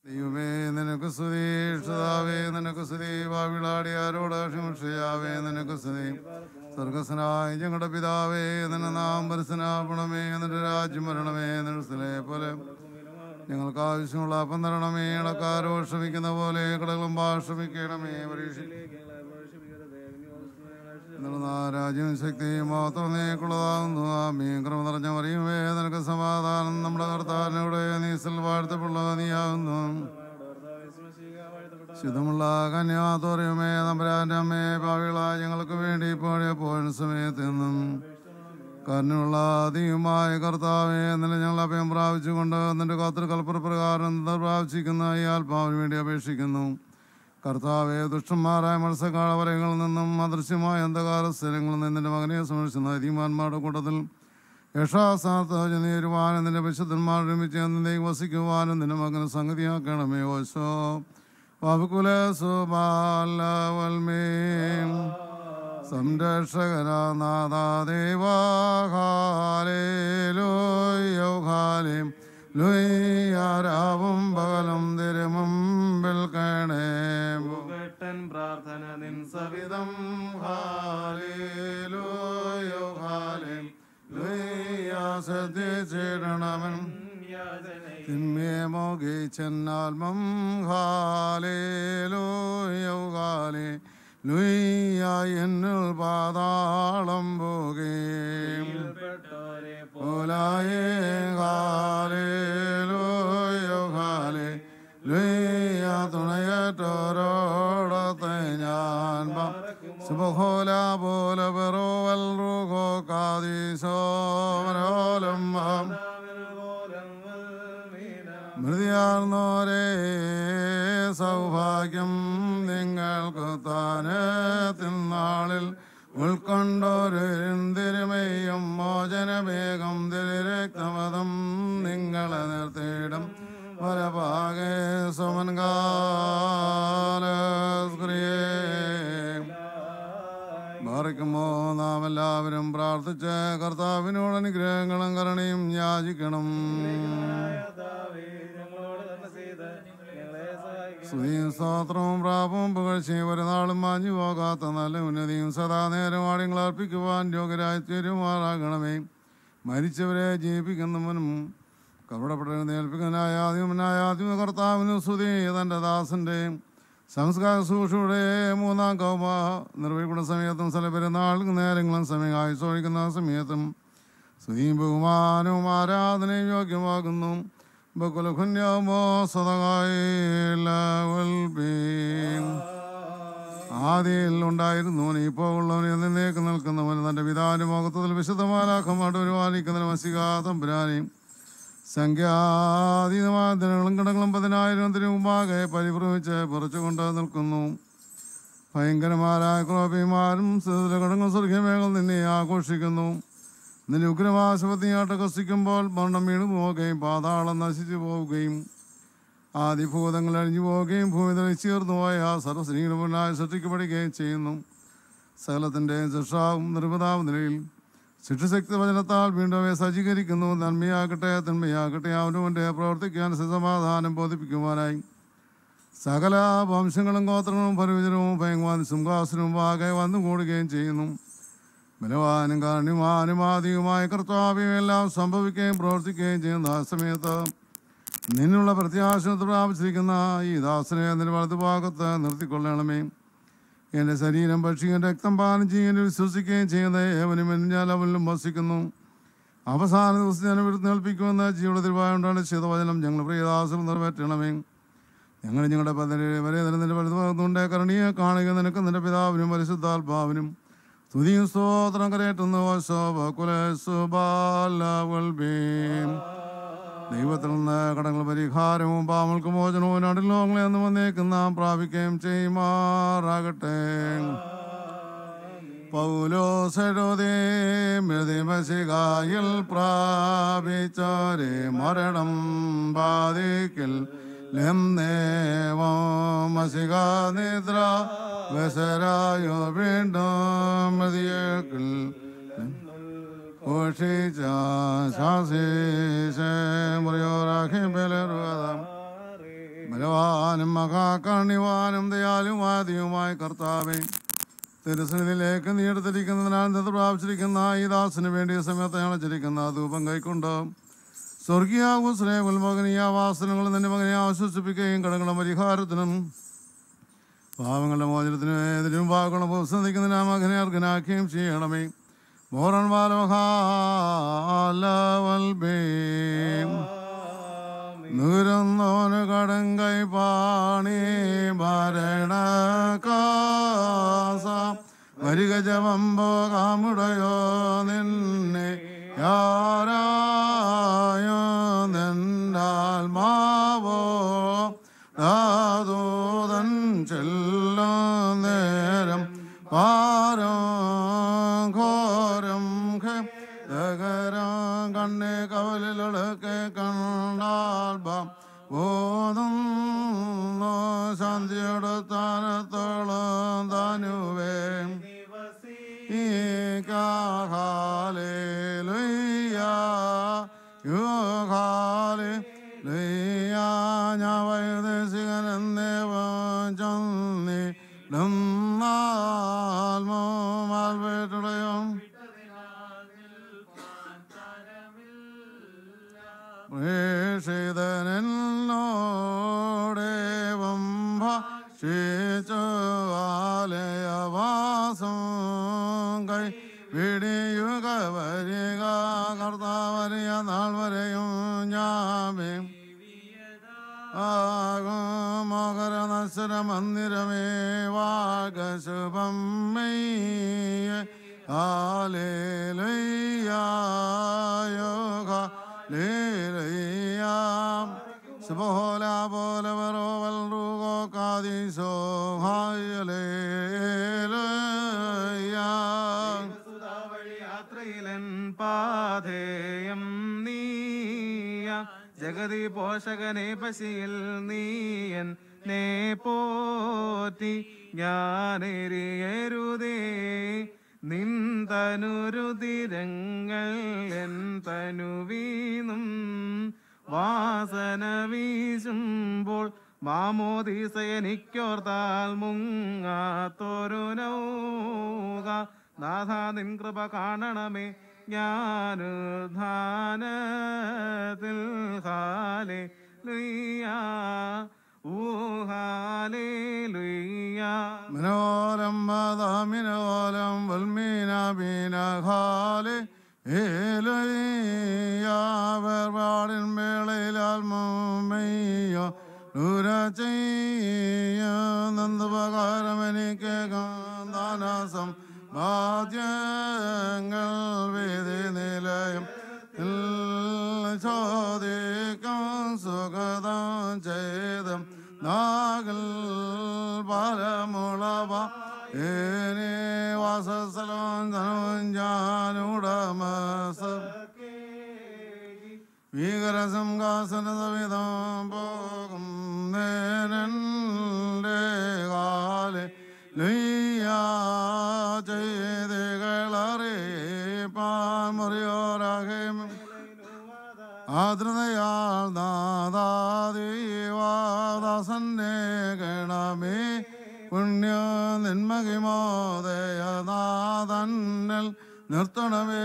ദൈവമേ നിനക്ക് സ്തുതി ഇഷ്ടതാവേ നിനക്ക് സ്തുതി വാവിളാടിയാരോട് ക്ഷമിഷയാവേ നിനക്ക് സ്തുതി സ്വർഗസ്വനായ ഞങ്ങളുടെ പിതാവേ നിന്റെ നാം പരിസനാപണമേ നിന്റെ രാജ്യം വരണമേ നിന്നെ പോലെ ഞങ്ങൾക്ക് ആവശ്യമുള്ള അപ്പം തരണമേ ഇളക്കാരോ ക്ഷമിക്കുന്ന പോലെ കടകളും ഭാഷമിക്കണമേ പരീക്ഷിക്കും രാജ്യം ശക്തിയും മാത്രം നീക്കുള്ളതാകുന്നു ആമീൻ കൃപ നിറഞ്ഞ മറിയുമേ നിനക്ക് സമാധാനം നമ്മുടെ കർത്താവിനോട് നീസിൽ വാഴ്ത്തപ്പുള്ള നീയാകുന്നു ശുദ്ധമുള്ള കന്യാതോറിയുമേ നമ്പരാൻ്റെ അമ്മേ ഭാവികളായ ഞങ്ങൾക്ക് വേണ്ടി ഇപ്പോഴേ പോയ സമയത്ത് നിന്നും കരുണയുള്ള അധികമായ കർത്താവെ നില ഞങ്ങൾ അഭയം പ്രാപിച്ചുകൊണ്ട് നിന്റെ കാതൃകൽപ്പന പ്രകാരം പ്രാപിച്ചിരിക്കുന്ന ഈ ആത്മാവിന് വേണ്ടി അപേക്ഷിക്കുന്നു കർത്താവെ ദുഷ്ടന്മാരായ മത്സ്യകാളവരങ്ങളിൽ നിന്നും അദൃശ്യമായ അന്ധകാര സ്ഥലങ്ങളിൽ നിന്ന് നിന്റെ മകനെ സംരക്ഷിക്കുന്ന അധിമാന്മാരുടെ കൂട്ടത്തിൽ യക്ഷാസ്ഥാനത്ത് നേരുവാനും നിന്റെ വിശുദ്ധന്മാർ ഒരുമിച്ച് എന്നേക്ക് വസിക്കുവാനും നിന്റെ മകന് സംഗതിയാക്കണമേ ഓശോ വകുല സുബാലവൽമേ സംരക്ഷകനാഥാദേവാഹാലേലോയോഹാലേം ലുയ്യാരാവും പകലും തിരുമുമ്പിൽ കാണേ പുകട്ടൻ പ്രാർത്ഥന നിൻ സവിധം ഹാലേലോയോഹാലേം ലുയ്യാ ശ്രദ്ധിച്ചിടണമൻ തിന്മേ മോഹിച്ചെന്നാൽമം ഹാലേലോയോഹാലേ ലുയ്യ എന്നിൽ പാതാളം പോകുകയും പ്പെട്ടോരെ ഓലായേ ഹാലേലോയോഹാലേ ലുയ്യ തുണയറ്റോരോടത്തെ ഞാൻ സുബഹോല പോല പെറോവൽ റൂഹോ കാദീസോ മനോലം മൃതിയാർന്നോരേ സൗഭാഗ്യം നിങ്ങൾക്ക് താന് തിന്നാളിൽ ഉൾക്കൊണ്ടോരുതിരുമയും മോചനവേഗം തിരുരക്തമതം നിങ്ങളെ നിർത്തിയിടും വലപാകെ സുമൻകാലേ മാറിക്കുമോ നാം എല്ലാവരും പ്രാർത്ഥിച്ച് കർത്താവിനോട് അനുഗ്രഹങ്ങളും കരുണയും യാചിക്കണം ഞങ്ങളോട് തന്നെ ചെയ്ത് ഞങ്ങളെ സഹായിക്കും സ്തുതിയും സ്തോത്രവും പ്രാപവും പുകഴ്ചയും ഒരു നാളും മാഞ്ഞു പോകാത്ത നല്ല ഉന്നതിയും സദാ നേരം ആടിങ്ങൾ അർപ്പിക്കുവാൻ യോഗ്യരായി തീരുമാറാകണമേ മരിച്ചവരെ ജീവിപ്പിക്കുന്നവനും കപടപ്പെട്ടവരെ നേൽപ്പിക്കുന്നതിനായ ആദ്യമനായ ആദ്യമ കർത്താവിനും സ്തുതി തൻ്റെ ദാസൻ്റെ സംസ്കാര സൂക്ഷിയുടെ മൂന്നാം കൗമ നിർവഹിക്കുന്ന സമയത്തും സ്ഥല പെരുന്നാൾ നേരങ്ങളും സമയം ആയുസോഴിക്കുന്ന സമയത്തും സ്തുതിയും ബഹുമാനവും ആരാധനയും യോഗ്യമാകുന്നു ബകുലഖുന്യമോ ആദിയിൽ ഉണ്ടായിരുന്നു ഇപ്പോൾ ഉള്ളവൻ എന്നേക്ക് നിൽക്കുന്നവൻ തന്റെ പിതാവിന്റെ മുഖത്തിൽ വിശുദ്ധമാലാക്കമായിട്ട് പരിപാലിക്കുന്നതിന് മസികാതമ്പുരാനെയും സംഖ്യാതീതമായ ദിനങ്ങളും കിടങ്ങളും പതിനായിരത്തിന് മുമ്പാകെ പരിഭ്രമിച്ച് പറിച്ചുകൊണ്ട് നിൽക്കുന്നു ഭയങ്കരമാരായ ക്രോപിമാരും കടങ്ങും സ്വർഗമേകൾ നിന്നെ ആഘോഷിക്കുന്നു നിന്റെ ഉഗ്രമാശുപത്രിയാട്ട് കസിക്കുമ്പോൾ മരണം വീണു പോവുകയും പാതാളം നശിച്ചു പോവുകയും ആദിഭൂതങ്ങൾ അഴിഞ്ഞു പോവുകയും ഭൂമി ചേർന്നു പോയ ആ സർവസ്ത്രീകളുമുന്നായി സൃഷ്ടിക്കപ്പെടുകയും ചെയ്യുന്നു സകലത്തിൻ്റെ ശിക്ഷാവും നിർമ്മിതാവും നിലയിൽ ശിക്ഷശക്തി വചനത്താൽ വീണ്ടും അവയെ സജ്ജീകരിക്കുന്നു നന്മയാകട്ടെ തിന്മയാകട്ടെ അവനുകൊണ്ട് പ്രവർത്തിക്കാൻ സമാധാനം ബോധിപ്പിക്കുവാനായി സകല വംശങ്ങളും ഗോത്രങ്ങളും പരിവിജനവും ഭയങ്കവാൻ സിംഹാസനവും ആകെ വന്നുകൂടുകയും ചെയ്യുന്നു ബലവാനും കാരണുമാനും ആദിയുമായ കർത്താവ്യം എല്ലാം സംഭവിക്കുകയും പ്രവർത്തിക്കുകയും ചെയ്യുന്ന ആ സമയത്ത് നിന്നുള്ള പ്രത്യാശത്ത് പ്രാപിച്ചിരിക്കുന്ന ഈ ദാസനെ നിന്റെ വലതുഭാഗത്ത് നിർത്തിക്കൊള്ളണമേ എൻ്റെ ശരീരം ഭക്ഷിക്കുകയും രക്തം പാനം ചെയ്യുകയും വിശ്വസിക്കുകയും ചെയ്യുന്ന ഏവനും ഞാൻ അവനിലും വസിക്കുന്നു അവസാന ദിവസം ഞാൻ വിരുദ്ധ ഏൽപ്പിക്കുമെന്ന ജീവിതത്തിലുണ്ടാണ് ശീതവചനം ഞങ്ങൾ പ്രിയദാസനം നിറവേറ്റണമേ ഞങ്ങൾ ഞങ്ങളുടെ പദ്ധതി വരെ നിന്റെ വലുതുണ്ട് കരണിയെ കാണുക നിനക്ക് നിന്റെ പിതാവിനും പരിശുദ്ധാത്മാവിനും സ്തുതിയും സ്തോത്രം കരയറ്റുന്നു ദൈവത്തിൽ നിന്ന് കടങ്ങൾ പരിഹാരവും പാമൽക്ക് മോചനവും നടുലോങ്ങളെ എന്ന് വന്നേക്കും നാം പ്രാപിക്കുകയും ചെയ്യുമാറാകട്ടെ പൗലോസെഴുതേ മൃതിമശികായിൽ പ്രാപിച്ചോരെ മരണം ബാധിക്കൽ മസിക നിദ്ര വസരായോ വീണ്ടും മതിയേക്കൽ ഓഷിച്ച ശാസീശ മുറിയോറാഖി ബലരുവതം ബലവാനും മഹാകാണ്യവാനും ദയാലുമായ ദൈവമായ കർത്താവേ തിരുസന്നിധിയിലേക്ക് നീ എടുത്തിരിക്കുന്നതിനാൽ നിത് പ്രാപിച്ചിരിക്കുന്ന ഈ ദാസിന് വേണ്ടിയ സമയത്ത് ഞങ്ങൾ ചിരിക്കുന്ന ധൂപം കൈക്കൊണ്ട് സ്വർഗീയാകും സ്നേഹുൽമകനീയ വാസനങ്ങൾ നിന്റെ മകനെ ആശ്വസിപ്പിക്കുകയും കടങ്ങളുടെ പരിഹാരത്തിനും പാവങ്ങളുടെ മോചനത്തിനും ഏതിനും വാക്കുകളും ഉപസന്ധിക്കുന്നതിന് ആ മകനെ അർഹനാക്കുകയും ചെയ്യണമേ മോറൻ ബാലവൽബേം നുരന്നോന് കടങ്കൈ പാണി ഭരണ കാസ വരിക ജവമ്പോ കാമുടയോ നിന്നെ യാരായോ നിന്നാൽ മാവോ ദാതൂതൻ ചെല്ലോ നേരം പാരോ ഘോരം ദകരം കണ്ണെ കവലിലൊടുക്കെ കണ്ടാൽ ബാം ഓതുന്നു ശാന്തിയുടെ സ്ഥാനത്തോളം താനുവേ ഈ കാഹാലേ ലുയ്യാ യോ ഹാലേ ലുയ്യാ ഞാൻ വൈദേശികൻ എന്നേവം ചന്നി ാൽമോ മാൽവേട്ടുടയും പ്രേഷിതനോടേവം ഭാഷിച്ചുവാലയവാസം കൈ പിടിയുക വരിക കർത്താവരിയ നാൾ വരെയും ഞാമേ ആകും മകരനശ്വര മന്ദിരമേ വാക ശുഭം മെയ്യേ ഹാലേലുയ്യായോഗ ലേലയ്യാം സുബോല പോലെ വരോവൽ റൂഗോ കാദീശോ ഹായലേലുയ്യാം വഴി യാത്രയിലൻ പാധേയം നീയ ജഗതി പോഷകനെ പശിയിൽ നീയൻ നേ പോറ്റി ഞാനെരിയരുതേ നിൻ തനുരുതിരങ്ങൾ എൻ തനുവീനും വാസന വീശുമ്പോൾ മാമോദീസയനിക്കോർത്താൽ മുങ്ങാത്തൊരു നൗക നാഥ നിൻ കൃപ കാണണമേ ഞാനുധാനത്തിൽ ഹാലേ ലുയ്യാ ഊഹാലേ ലുയ്യാ മനോരം മതമിനോലം വൽമീന ബീന ഹാലെ ഏലയാവേർപാടിൻ വേളയിലാൽ മുമ്മയ്യോ ദൂര ചെയ്യ നന്ദപകാരം എനിക്ക് ദാനാസം വാദ്യങ്ങൾ വേദി നിലയം ചോദിക്കും സുഖദം ചെയ്തം നാഗൽ പരമുളവ ഏനെ വാസസ്ഥലം ധനവും ഞാനുടമസം ഭീകരസംഹാസന സവിധം പോകും നേരൻ്റെ കാലെ ലുയ്യാ ചെയ്തുകളറിയിപ്പാൻ മുറിയോരാകേം ആദ്രതയാൽ നാദാദേവാദാസന്നെ ഗണമേ പുണ്യ നിന്മകിമോദയനാഥന്നൽ നിർത്തണമേ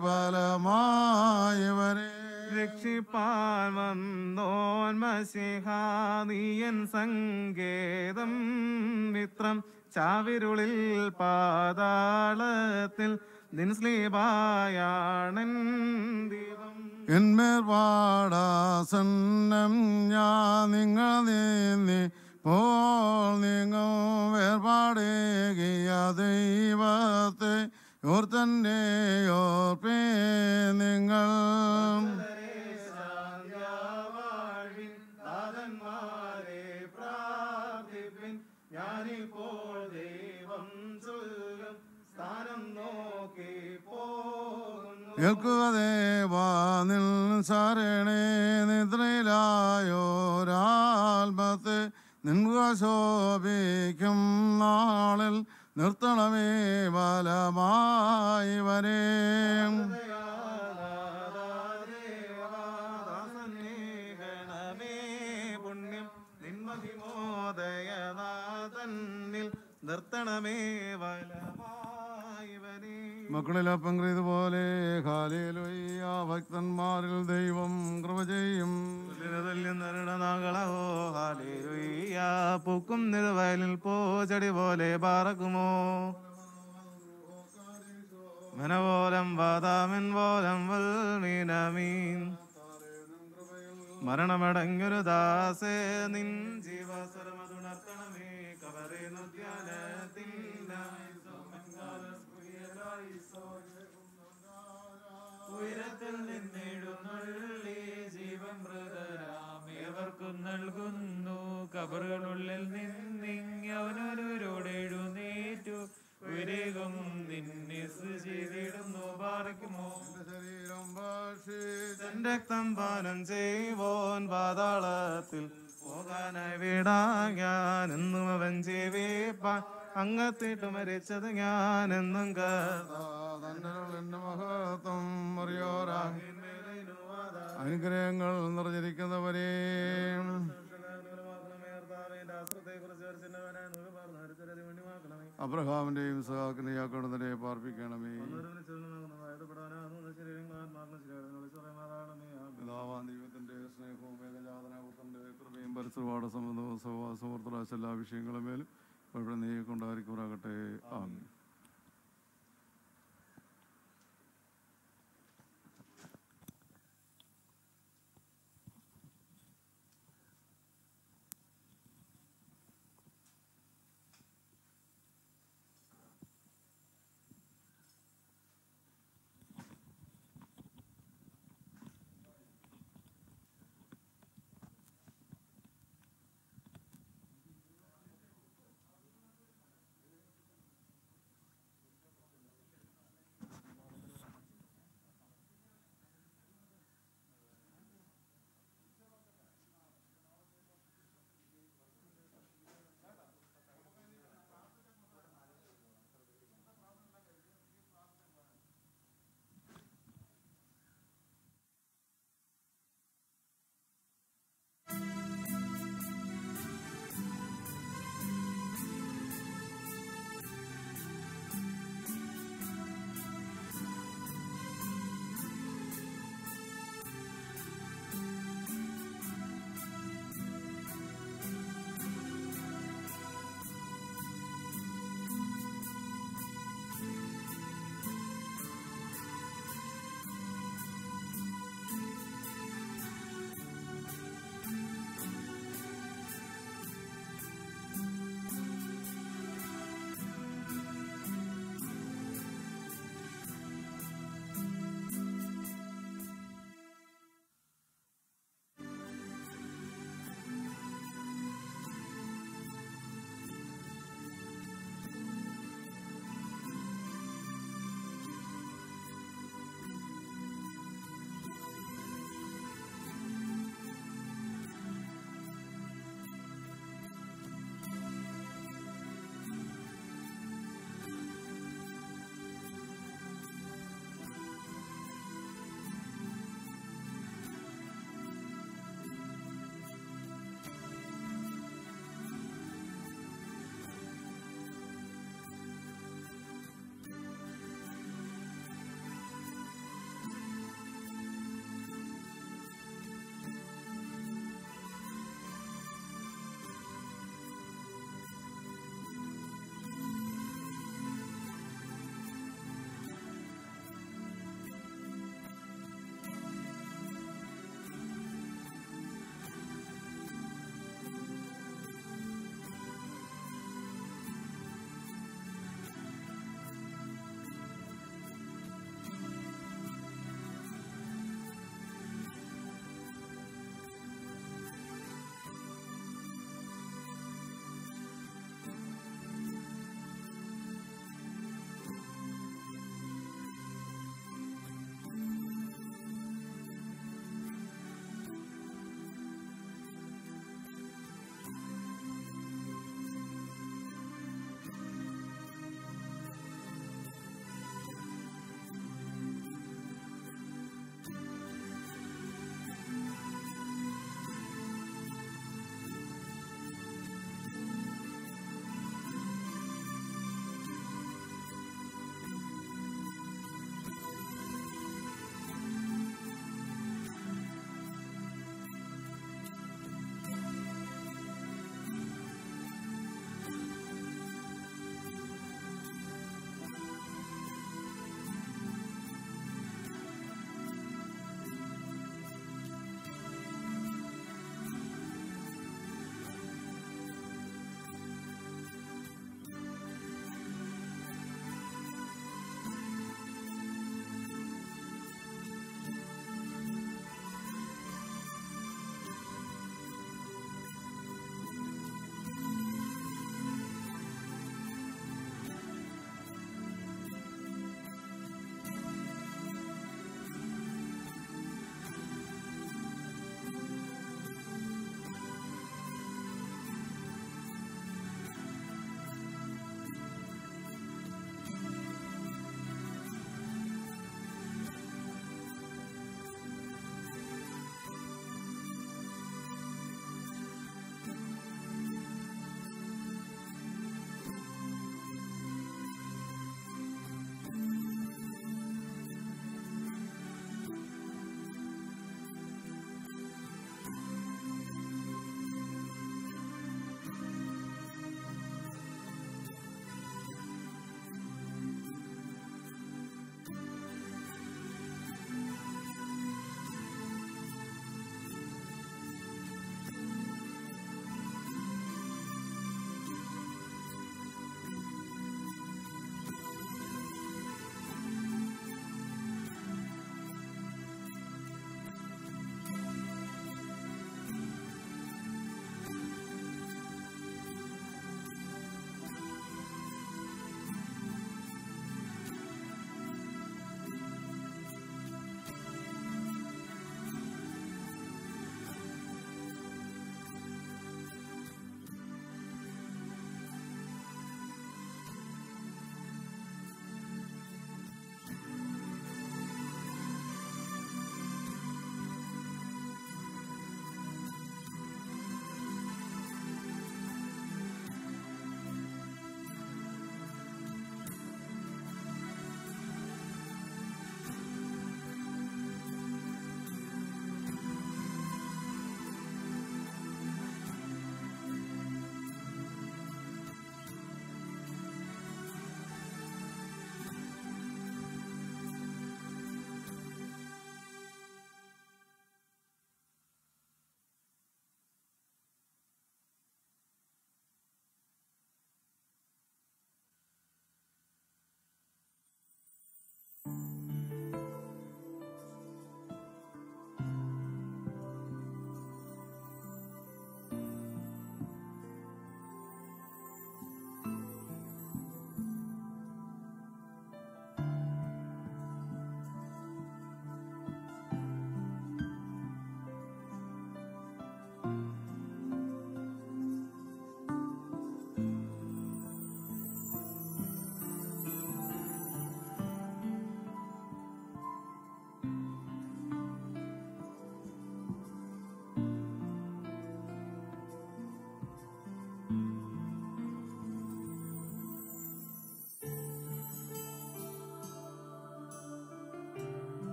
ഫലമായവരെ രക്ഷിപ്പാൻ വന്നോൻ മസിഹാനിയൻ സങ്കേതം മിത്രം ചാവിരുളിൽ പാതാളത്തിൽ നിൻ സ്ലീപായാണൻ ദീപം എന്മേൽ പാടാസന്നം ഞാൻ നിങ്ങൾ നീന്നി പോൾ നിങ്ങൾ വേർപാടേകിയ ദൈവത്തെ ഓർത്തന്നെ ഓർപ്പേ നിങ്ങൾ നാഥന്മാരെ പ്രാർത്ഥിപ്പിൻ ഞാനിപ്പോൾ ദൈവം ചൊല്ലും സ്ഥാനം നോക്കി പോകുന്നു കേൾക്കുക ദേവാനിൽ ശരണേ നിദ്രയിലായോരാത്മത്തെ നിൻക ശോഭിക്കും നാളിൽ നിർത്തണമേ ബലമായി വരേ ദാസനേ ഗണമേ പുണ്യം നിൻ നിർത്തണമേ വലമായവനേ മക്കളിൽ പങ്കുപോലെ ഹാലേലുയ്യ ഭക്തന്മാരിൽ ദൈവം കൃപ ചെയ്യും നാകളഹോ ഹാലേലുയ്യ പൂക്കും നിറവയലിൽ പൂച്ചെടി പോലെ പാറക്കുമോ മനപോലം വാതാമൻ പോലം വൽമീനമീൻ മരണമടങ്ങൊരു ദാസേ നിൻ ജീവസ്വരമതുണർത്തണമേ കവറേ ഉയരത്തിൽ നിന്നിടുന്നുള്ളി ജീവൻ മൃതരാമേവർക്കും നൽകുന്നു കബറുകളുള്ളിൽ നിന്നിങ്ങവനൊരുവരോട് എഴുന്നേറ്റു ഉയരേകും നിന്നെ ചെയ്തിടുന്നു പാറയ്ക്കുമോ ശരീരം ഭാഷിച്ച തന്റെ രക്തം പാനം ചെയ്വോൻ പാതാളത്തിൽ പോകാനായി വിടാൻ ഞാൻ എന്നും അവൻ ജീവിപ്പാൻ അങ്ങത്തിട്ട് മരിച്ചത് ഞാൻ എന്നും തന്റെ മഹത്വം അറിയോരാ അനുഗ്രഹങ്ങൾ നിറഞ്ഞിരിക്കുന്നവരെ അബ്രഹാമിന്റെയും സഹാക്കിന്റെ യാക്കോടനെ പാർപ്പിക്കണമേ പിതാവാം ദൈവത്തിന്റെ സ്നേഹവും ഏകജാതനാപുത്രന്റെ കൃപയും പരിസരവാട സംബന്ധവും സഹവാസമൂർത്തരാശ എല്ലാ വിഷയങ്ങളും മേലും ഇപ്പോഴും നീ കൊണ്ടായിരിക്കുമാറാകട്ടെ ആമീൻ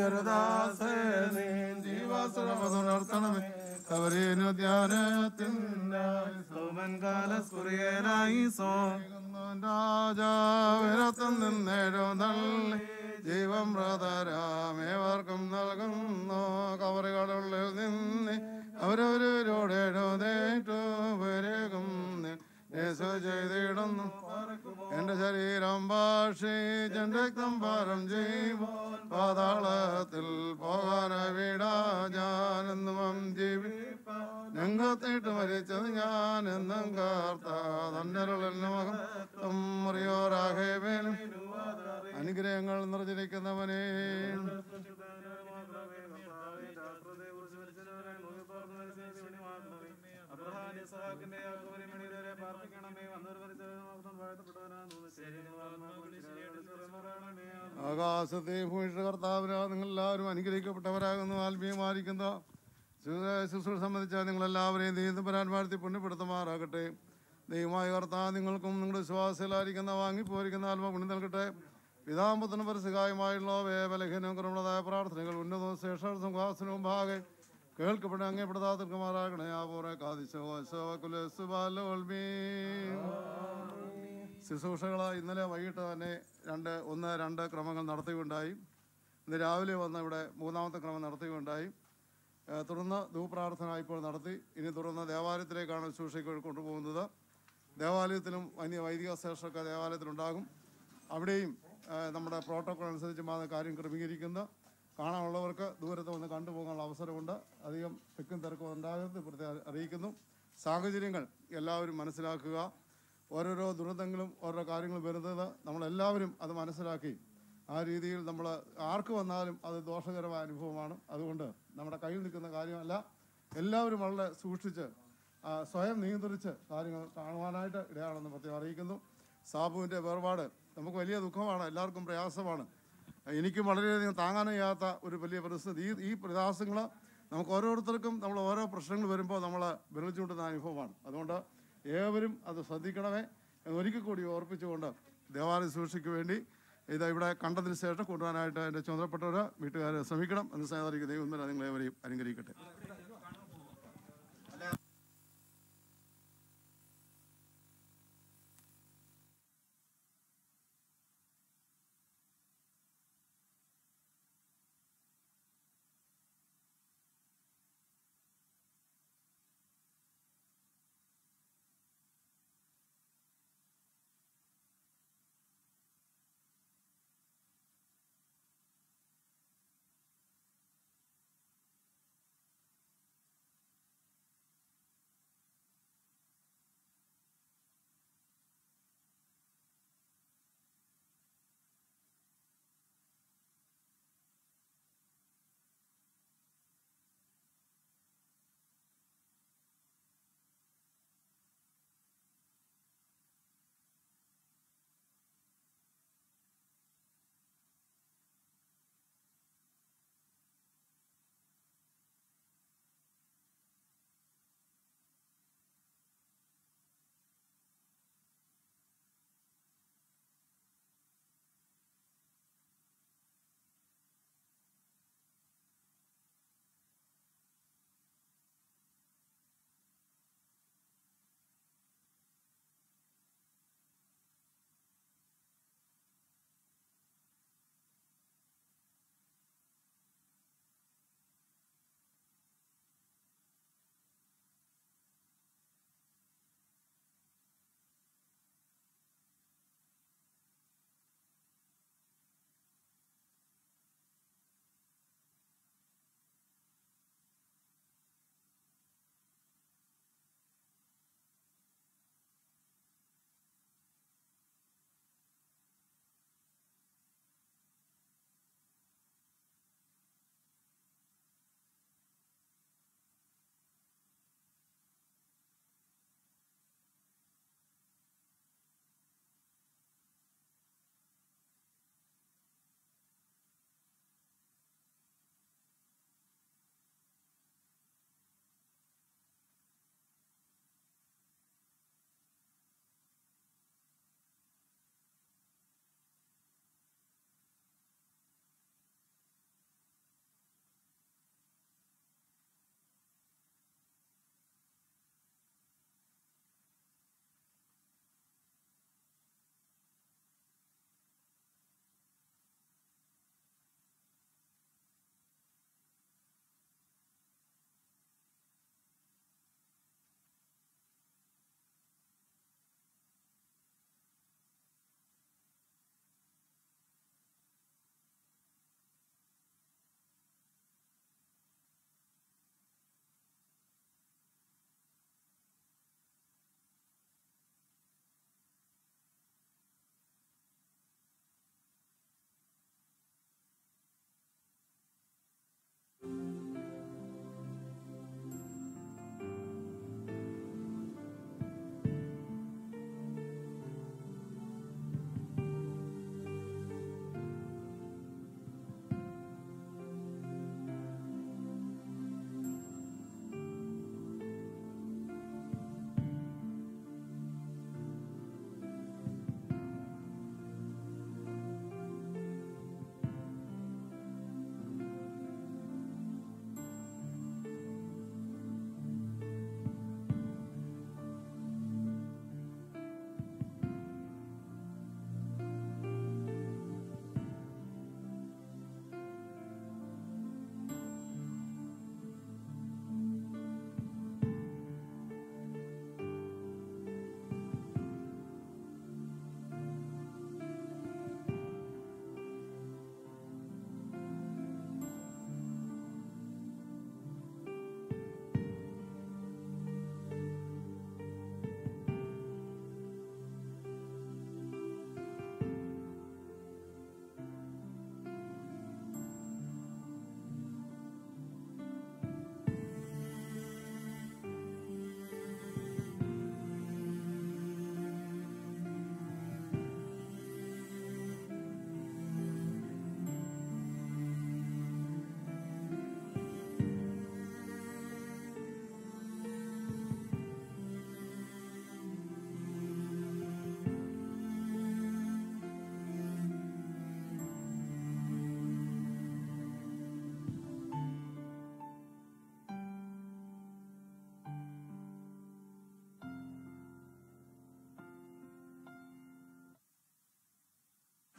ഭയങ്കരദാസേ ജീവാസുരമതുണർത്തണമേ കവരേനു ധ്യാനത്തിനായി സോമൻ കാലസ്കുറിയനായി സോ രാജാവിരത്തം നിന്നേരോ നള്ളി ജീവം ബ്രതരാമേവർക്കും നൽകുന്നു കവറുകളുള്ളിൽ നിന്ന് അവരവരോടേടോ നേറ്റു വരകും യേശു ചെയ്തിടുന്നു എന്റെ ശരീരം ഭാഷിച്ചൻ രക്തം പാരം ജീവൻ പാതാളത്തിൽ പോകാൻ വിടാ ഞാനെന്നും ജീവിപ്പ ഞങ്ങത്തിട്ട് മരിച്ചത് ഞാൻ എന്നും കാർത്ത തന്നരുളിന് മകം മുറിയോറാകേവേനും അനുഗ്രഹങ്ങൾ നിറഞ്ഞിരിക്കുന്നവനേ ആകാശത്തെ ഭൂമിഷ കർത്താവിനാ നിങ്ങളെല്ലാവരും അനുഗ്രഹിക്കപ്പെട്ടവരാകുന്നു ആത്മീയമായിരിക്കുന്ന ശുശ്രൂഷ സംബന്ധിച്ച നിങ്ങളെല്ലാവരെയും ദൈവം പരാൻ വാഴ്ത്തി പുണ്യപ്പെടുത്തുമാറാകട്ടെ ദൈവമായ കർത്താവ് നിങ്ങൾക്കും നിങ്ങളുടെ വിശ്വാസത്തിലായിരിക്കുന്ന വാങ്ങിപ്പോയിരിക്കുന്ന ആത്മ പുണ്യം നൽകട്ടെ പിതാമ്പത്തിനും പരസ്യകായമായുള്ള വേബലഹീനം കുറവുള്ളതായ പ്രാർത്ഥനകൾ ഉന്നതവും ശേഷം സിംഹാസനവും ഭാഗെ കേൾക്കപ്പെട്ട അങ്ങേപ്പെടുത്താതിർക്കുമാറാകണേ ആ പോറെ കാതിശോ ശുശ്രൂഷകൾ ഇന്നലെ വൈകിട്ട് തന്നെ രണ്ട് ഒന്ന് രണ്ട് ക്രമങ്ങൾ നടത്തുകയുണ്ടായി ഇന്ന് രാവിലെ വന്ന് ഇവിടെ മൂന്നാമത്തെ ക്രമം നടത്തുകയുണ്ടായി ഏഹ് തുടർന്ന് ധൂപ്രാർത്ഥന ഇപ്പോൾ നടത്തി ഇനി തുടർന്ന് ദേവാലയത്തിലേക്കാണ് ശുശ്രൂഷയ്ക്ക് കൊണ്ടുപോകുന്നത് ദേവാലയത്തിലും വലിയ വൈദിക ശേഷമൊക്കെ ദേവാലയത്തിലുണ്ടാകും അവിടെയും ഏഹ് നമ്മുടെ പ്രോട്ടോകോൾ അനുസരിച്ച് ആ കാര്യം ക്രമീകരിക്കുന്ന കാണാനുള്ളവർക്ക് ദൂരത്ത് വന്ന് കണ്ടുപോകാനുള്ള അവസരമുണ്ട് അധികം തിക്കും തിരക്കും ഉണ്ടാകരുത് പ്രത്യേകം അറിയിക്കുന്നു സാഹചര്യങ്ങൾ എല്ലാവരും മനസ്സിലാക്കുക ഓരോരോ ദുരന്തങ്ങളും ഓരോ കാര്യങ്ങളും വരുന്നത് നമ്മളെല്ലാവരും അത് മനസ്സിലാക്കി ആ രീതിയിൽ നമ്മൾ ആർക്ക് വന്നാലും അത് ദോഷകരമായ അനുഭവമാണ് അതുകൊണ്ട് നമ്മുടെ കയ്യിൽ നിൽക്കുന്ന കാര്യമല്ല എല്ലാവരും വളരെ സൂക്ഷിച്ച് ആ, സ്വയം നിയന്ത്രിച്ച് കാര്യങ്ങൾ കാണുവാനായിട്ട് ഇടയാണെന്ന് പ്രത്യേകം അറിയിക്കുന്നു സാബുവിൻ്റെ വേർപാട് നമുക്ക് വലിയ ദുഃഖമാണ് എല്ലാവർക്കും പ്രയാസമാണ് എനിക്കും വളരെയധികം താങ്ങാൻ കഴിയാത്ത ഒരു വലിയ പരിസ്ഥിതി ഈ ഈ പ്രയാസങ്ങൾ നമുക്ക് ഓരോരുത്തർക്കും നമ്മൾ ഓരോ പ്രശ്നങ്ങൾ വരുമ്പോൾ നമ്മൾ വിരൽ ചൂണ്ടുന്ന അനുഭവമാണ് അതുകൊണ്ട് ഏവരും അത് ശ്രദ്ധിക്കണമേ എന്ന് ഒരിക്കൽ കൂടി ഓർപ്പിച്ചുകൊണ്ട് ദേവാലയ സൂക്ഷിക്ക് വേണ്ടി ഇത് ഇവിടെ കണ്ടതിന് ശേഷം കൊണ്ടുപോകാനായിട്ട് എൻ്റെ ചുമതലപ്പെട്ടവർ വീട്ടുകാർ ശ്രമിക്കണം എന്ന് സ്നേഹിക്കുന്ന ദൈവം നിങ്ങളേവരെയും അനുഗ്രഹിക്കട്ടെ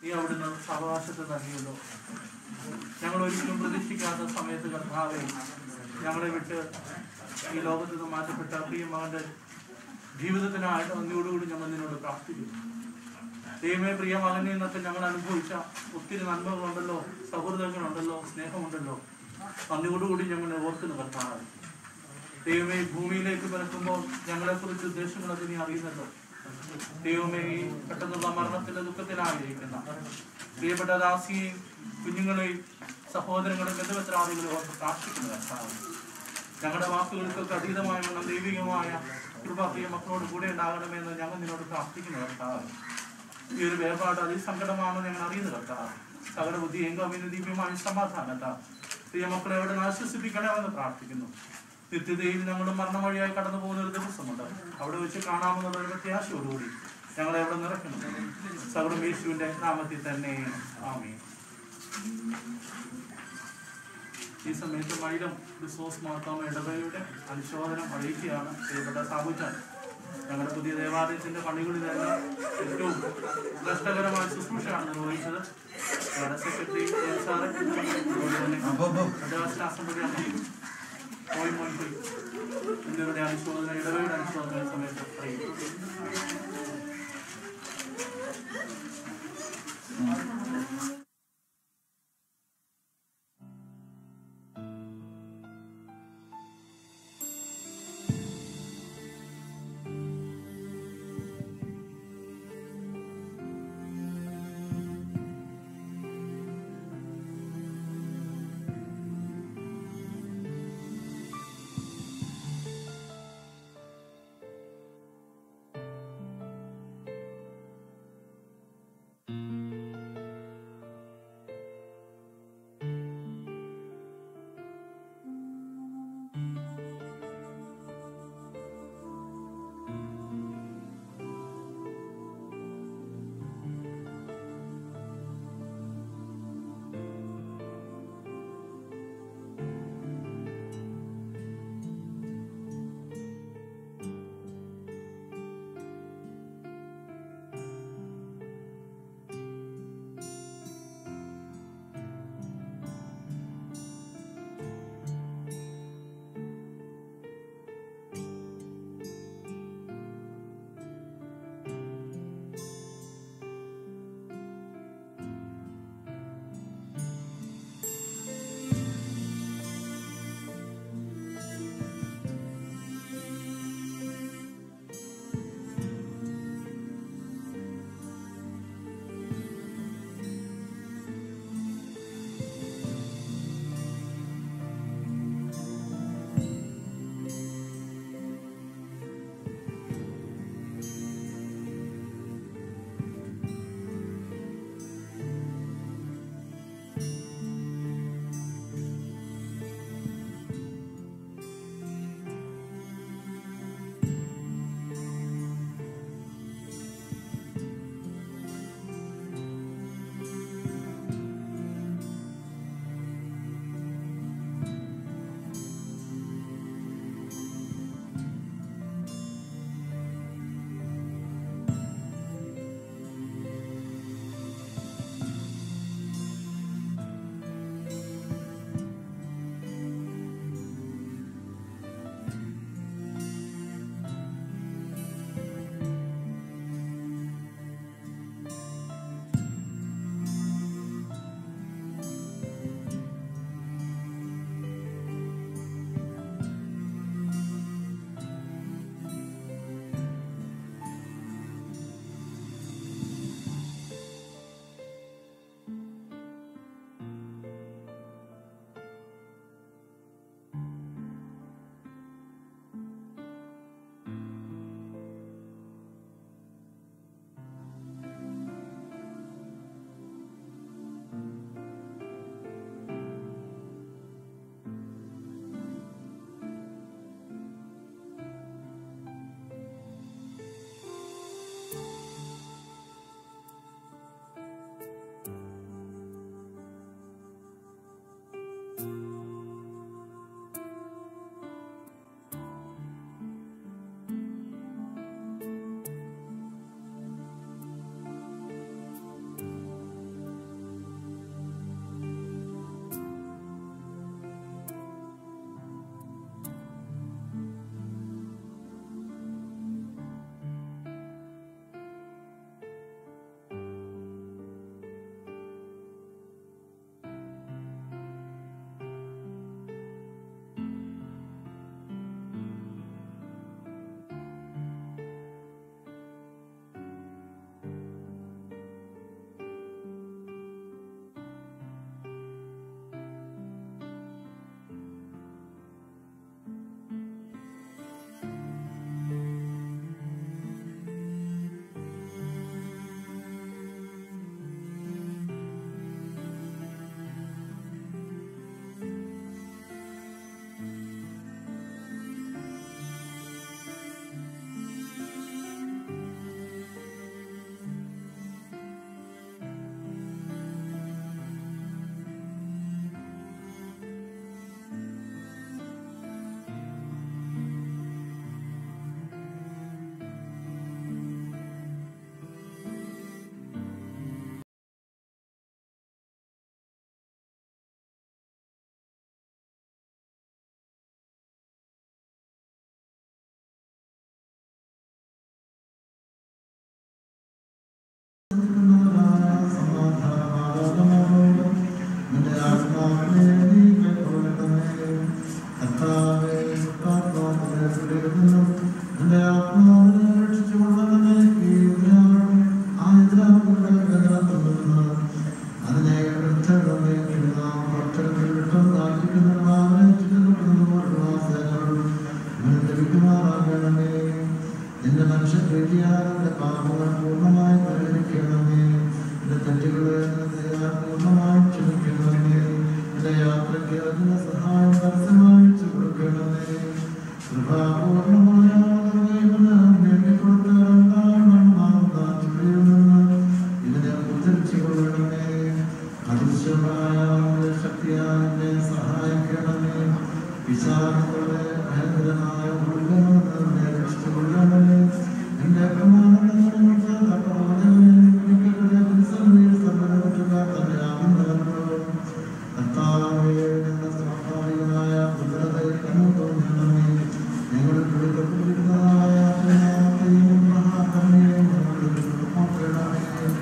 നീ അവിടുന്ന് അവകാശത്തെ നൽകിയല്ലോ ഞങ്ങൾ ഒരിക്കലും പ്രതീക്ഷിക്കാത്ത സമയത്ത് കർത്താവെ ഞങ്ങളെ വിട്ട് ഈ ലോകത്ത് നിന്ന് മാറ്റപ്പെട്ട പ്രിയ മകന്റെ ജീവിതത്തിനായിട്ട് നന്ദിയോടുകൂടി ഞങ്ങൾ നിന്നോട് പ്രാർത്ഥിക്കുന്നു ദൈവമേ പ്രിയ മകനിൽ നിന്നൊക്കെ ഞങ്ങൾ അനുഭവിച്ച ഒത്തിരി നന്മകളുണ്ടല്ലോ സൗഹൃദങ്ങളുണ്ടല്ലോ സ്നേഹമുണ്ടല്ലോ നന്ദിയോടുകൂടി ഞങ്ങളെ ഓർക്കുന്നു കർത്താവ് ദൈവമേ ഈ ഭൂമിയിലേക്ക് പിറക്കുമ്പോൾ ഞങ്ങളെക്കുറിച്ച് ഉദ്ദേശങ്ങളൊക്കെ നീ അറിയുന്നല്ലോ ദൈവമേ ഈ പെട്ടെന്നുള്ള മരണത്തിന്റെ ദുഃഖത്തിലായിരിക്കുന്ന പ്രിയപ്പെട്ട ദാസിയെയും കുഞ്ഞുങ്ങളെയും സഹോദരങ്ങളെയും ബന്ധുമിത്രാദികളെ ഓർത്ത് പ്രാർത്ഥിക്കുന്നു കർത്താവ് ഞങ്ങളുടെ വാക്കുകൾക്കൊക്കെ അതീതമായ വണ്ണം ദൈവികമായ കൃപ പ്രിയ മക്കളോട് കൂടെ ഉണ്ടാകണമെന്ന് ഞങ്ങൾ നിന്നോട് പ്രാർത്ഥിക്കുന്നു കർത്താവ് ഈ ഒരു വേർപാട് അതിസങ്കടമാണെന്ന് ഞങ്ങൾ അറിയുന്നു കർത്താവ് സകല ബുദ്ധിയും കവിന് ദിവ്യമായ സമാധാനത്ത പ്രിയ മക്കളെ അവിടെ നിന്ന് ആശ്വസിപ്പിക്കണമെന്ന് പ്രാർത്ഥിക്കുന്നു നിത്യതയിൽ ഞങ്ങൾ മരണം വഴിയായി കടന്നു പോകുന്ന ഒരു ദിവസമുണ്ട് അവിടെ വെച്ച് കാണാമെന്നുള്ള ഒരു പ്രത്യാശയോടുകൂടി ഞങ്ങളെ അവിടെ നിറയ്ക്കണം സകലം യേശുവിന്റെ നാമത്തിൽ തന്നെ ആമേ ഈ സമയത്ത് മൈലം റിസോഴ്സ് മാർത്താമ ഇടവകയുടെ അനുശോചനം അറിയിക്കുകയാണ് പ്രിയപ്പെട്ട സാബുച്ചാൻ ഞങ്ങളുടെ പുതിയ ദേവാലയത്തിന്റെ പണികളിലെല്ലാം ഏറ്റവും കഷ്ടകരമായ ശുശ്രൂഷയാണ് നിർവഹിച്ചത് ഞങ്ങളുടെ സെക്രട്ടറി സാറ് അതുപോലെ തന്നെ മദ്രാസ് അസംബ്ലി അംഗം മോയ് മോയ് പോയി എന്നിവരുടെ അനുശോചന ഇടവകയുടെ അനുശോചന ഈ സമയത്ത് അറിയിക്കും ആശ്രയിക്കുന്നവരാണ് ചുറ്റുകൊള്ളുന്നവരും ലഭിക്കുമാറാകണമേ നിന്റെ മനുഷ്യപ്രീതിയാലെ പാപങ്ങൾ പൂർണ്ണമായി പരിഹരിക്കണമേ എന്റെ തെറ്റുകളെ പൂർണ്ണമായി ക്ഷമിക്കണമേ എന്റെ യാത്രയ്ക്ക് അതിന്റെ സഹായം പരസ്യമായി കൊടുക്കണമേ കൃപാപൂർണമായ വേണ്ടിക്കൊടുത്ത രണ്ടാം ചുഴിയിൽ നിന്ന് ഇതിനെ ഉദ്ധരിച്ചു കൊള്ളണമേ അതിശയമായ ശക്തിയാൽ എന്നെ സഹായിക്കണമേ വിശാലങ്ങളുടെ ഭയങ്കരമായ ഉള്ളവനെ രക്ഷിച്ചുകൊള്ളണമേ എന്റെ പ്രമാണങ്ങൾക്ക് തക്കപോലെ കർത്താവേ എന്ന സ്വാഭാവികമായ ഭദ്രതയിൽ തോന്നണമേ ഞങ്ങൾ പിടിക്കപ്പെട്ടിരുന്നതായ മഹാകരണയും ഞങ്ങൾ നോക്കണമേ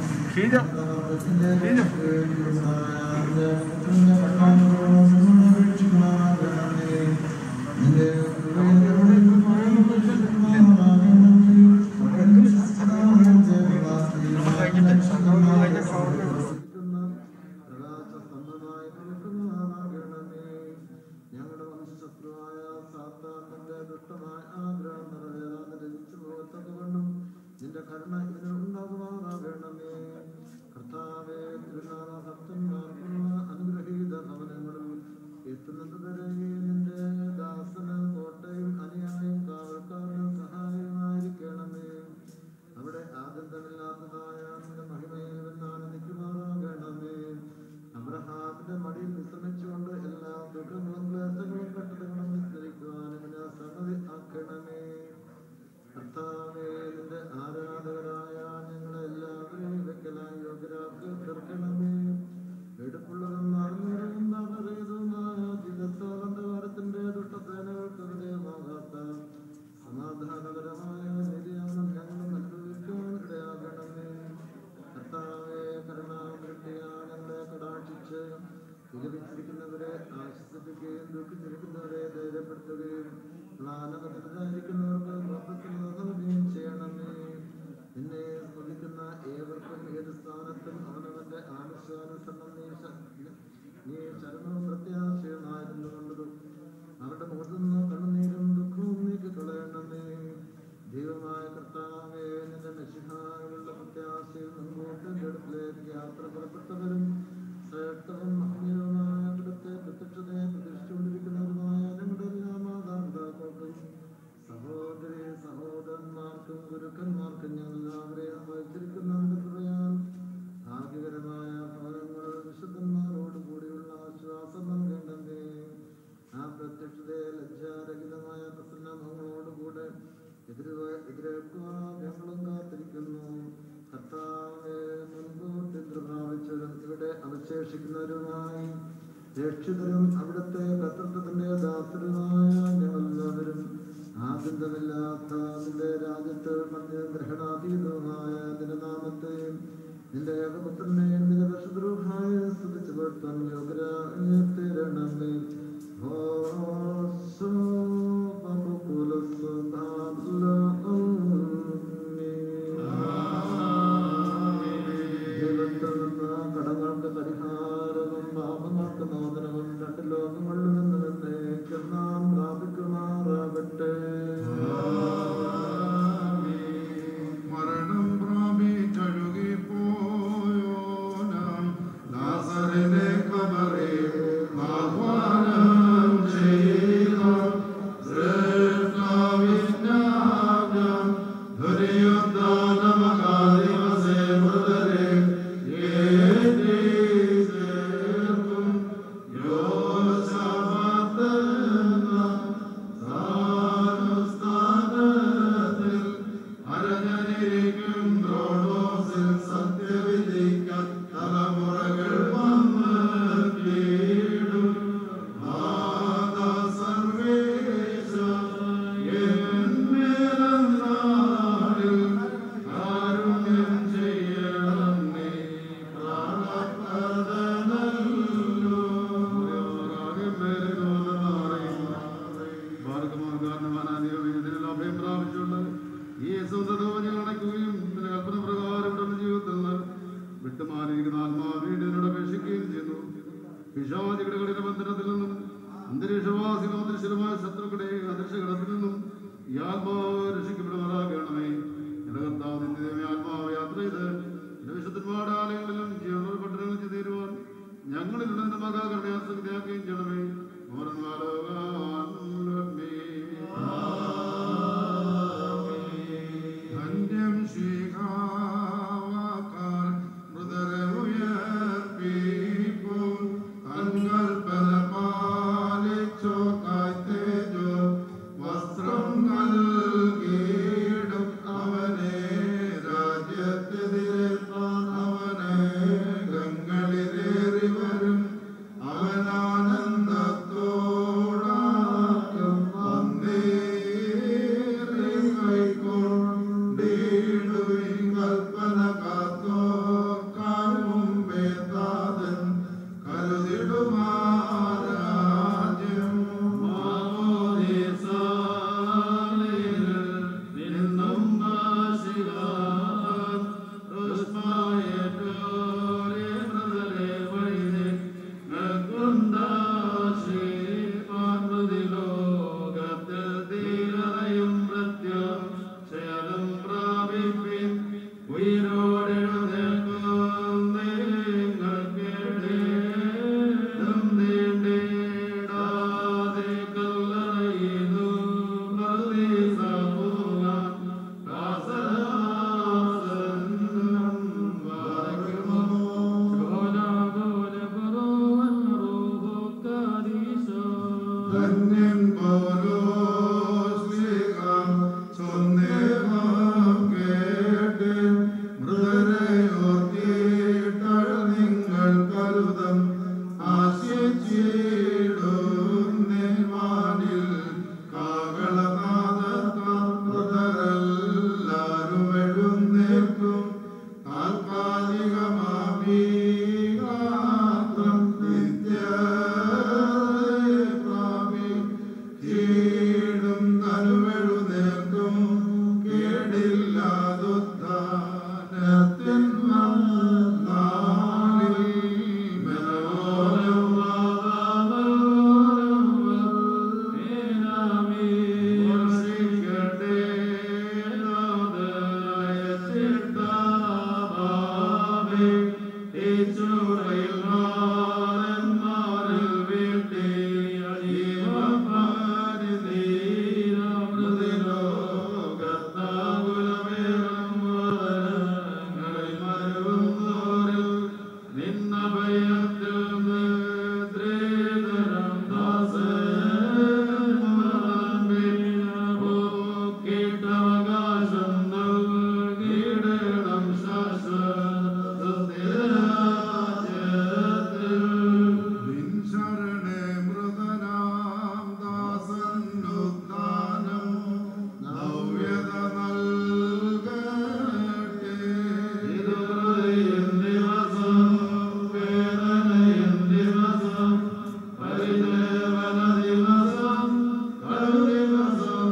ഞങ്ങളുടെ വംശത്രുവായ സാത്താന്റെ ദുഷ്ടമായ ആഗ്രഹം നിറവേറാതെ രചിച്ചു പോകത്തക്കവണ്ണം നിന്റെ കരുണ ഇതിന് ഉണ്ടാകുമാറാകണമേ കർത്താവേ തിരുനാള ഭക്തന്മാർക്കുള്ള അനുഗ്രഹീത ഭവനങ്ങളിൽ എത്തുന്നത് വരെ നിന്റെ ദാസന് കോട്ടയും അനുയായും കാവൽക്കാരനും സഹായമായിരിക്കണമേ അവിടെ ആനന്ദമില്ലാത്തതായ നിന്റെ മഹിമയിൽ ആനന്ദിക്കുമാറാകണമേ അബ്രഹാമിന്റെ മടിയിൽ വിശ്രമിച്ചുകൊണ്ട് എല്ലാ ദുഃഖങ്ങളും ക്ലേശങ്ങളും കെട്ടതുകളും വിസ്തരിക്കുവാനും എന്നെ സംഗതി ആക്കണമേ കർത്താവേ നിന്റെ ആരാധകരായ ഞങ്ങളെ എല്ലാവരെയും വെക്കലായി യോഗ്യരാക്കി തീർക്കണമേ എടുപ്പുള്ളതും അറിഞ്ഞതും നവരേതുമായ ജീവിതത്തോളന്ധകാരത്തിന്റെ ദുഷ്ടസേനകൾക്ക് വിജയമാകാത്ത സമാധാനപരമായ നിര്യാണം ഞങ്ങൾ അനുഭവിക്കാൻ ഇടയാകണമേ കർത്താവേ കരുണാവൃത്തിയാ ഞങ്ങളെ കടാക്ഷിച്ച് വിലപിച്ചിരിക്കുന്നവരെ ആശ്വസിപ്പിക്കുകയും ദുഃഖിച്ചിരിക്കുന്നവരെ ധൈര്യപ്പെടുത്തുകയും മ്ലാനകത്തിലായിരിക്കുന്നവർക്ക് മൊത്തത്തിൽ നൽകുകയും ചെയ്യണമേ നിന്നെ സ്തുതിക്കുന്ന ഏവർക്കും ഏത് സ്ഥാനത്തും അവനവന്റെ ആവശ്യാനുസരണം നീ ശ- നീ ശരണവും പ്രത്യാശയുമായിരുന്നു കൊണ്ടതും അവരുടെ മുഖത്തു നിന്ന് കണ്ണുനീരും ദുഃഖവും നീക്കി കളയണമേ ദൈവമായ കർത്താവേ നിന്റെ മെസ്സിഹായുള്ള പ്രത്യാശയിൽ മുൻപോട്ട് അടുപ്പിലേക്ക് യാത്ര പുറപ്പെട്ടവരും ശ്രേഷ്ഠവും മഹനീയവുമായ അവിടുത്തെ പ്രത്യക്ഷതയെ പ്രതീക്ഷിച്ചുകൊണ്ടിരിക്കുന്നവരുമായ ഞങ്ങളുടെ എല്ലാ മാതാപിതാക്കൾക്കും സഹോദരി സഹോദരന്മാർക്കും ഗുരുക്കന്മാർക്കും ഞങ്ങൾ എല്ലാവരെയും വഹിച്ചിരിക്കുന്ന കൃപയാൽ ഭാഗ്യകരമായ ഭവനങ്ങൾ വിശുദ്ധന്മാരോട് കൂടിയുള്ള ആശ്വാസം നൽകേണ്ടതേ ആ പ്രത്യക്ഷതയെ ലജ്ജാരഹിതമായ പ്രസന്നമുഖങ്ങളോടുകൂടെ എതിരുവ എതിരേൽക്കുവാൻ ഞങ്ങളും കാത്തിരിക്കുന്നു കർത്താവെ മുൻകൂട്ടി പ്രാപിച്ചവരും ഇവിടെ അവശേഷിക്കുന്നവരുമായി രക്ഷിതരും അവിടുത്തെ കർത്തൃത്വത്തിന്റെ ദാസരുമായ ഞങ്ങളെല്ലാവരും ആനന്ദമില്ലാത്ത നിന്റെ രാജ്യത്ത് മന്യഗ്രഹണാതീതവുമായ നിന്റെ നാമത്തെയും നിന്റെ ഏകപുത്രനെയും നിന്റെ വിശുദ്രൂഹായ സ്തുതിച്ചു പെടുത്താൻ യോഗ്യരാണമേ ഹോസോ ദൈവത്തിൽ നിന്ന് കടങ്ങൾക്ക് പരിഹാരവും പാപങ്ങൾക്ക് മോചനവും രണ്ട് ലോകങ്ങളിൽ നിന്ന് എന്നേക്കും നാം പ്രാപിക്കുമാറാകട്ടെ മരണം പ്രാപിച്ചൊഴുകിപ്പോയോനാം നാസറിലെ കബറേ നാഥ്വാന ധന്യൻ പൗലോസ്ലിഹം ചൊന്നേവാം കേട്ട് മൃതരെ ഓർത്തിട്ടഴ നിങ്ങൾ കരുതം ആശിച്ചിടും നിർവാനിൽ കാകളനാദത്താൽ മൃതരെല്ലാരും എഴുന്നേൽക്കും താൽക്കാലികമാമീ ഗാത്രം നിത്യപ്രാപി കീടും തനുവെഴുന്നേൽക്കും കേടില്ലാതുദ്ധാനത്തിൻ നാളിൽ മനോരം വർഷിക്കട്ടെ ലോകയച്ചിട്ടാവേ ഈശോയിൽ നാരന്മാരിൽ വീട്ടി ജീവപാരിതീരമൃതിലോകത്താകുലമേറും വദനങ്ങളിൽ മരുവുന്നോരിൽ നിന്നഭയത്തിൽ നിദ്രേതരം ദാസേവകാശം നൽകിയിടണം ശരണേ മൃതനാം ദാസന്നുദ്ധാനം നവ്യത നൽകട്ടെ ഇത് ഹൃദയം ദിവസം വേദനയും ദിവസം പരിദേവന ദിവസം കടു ദിവസം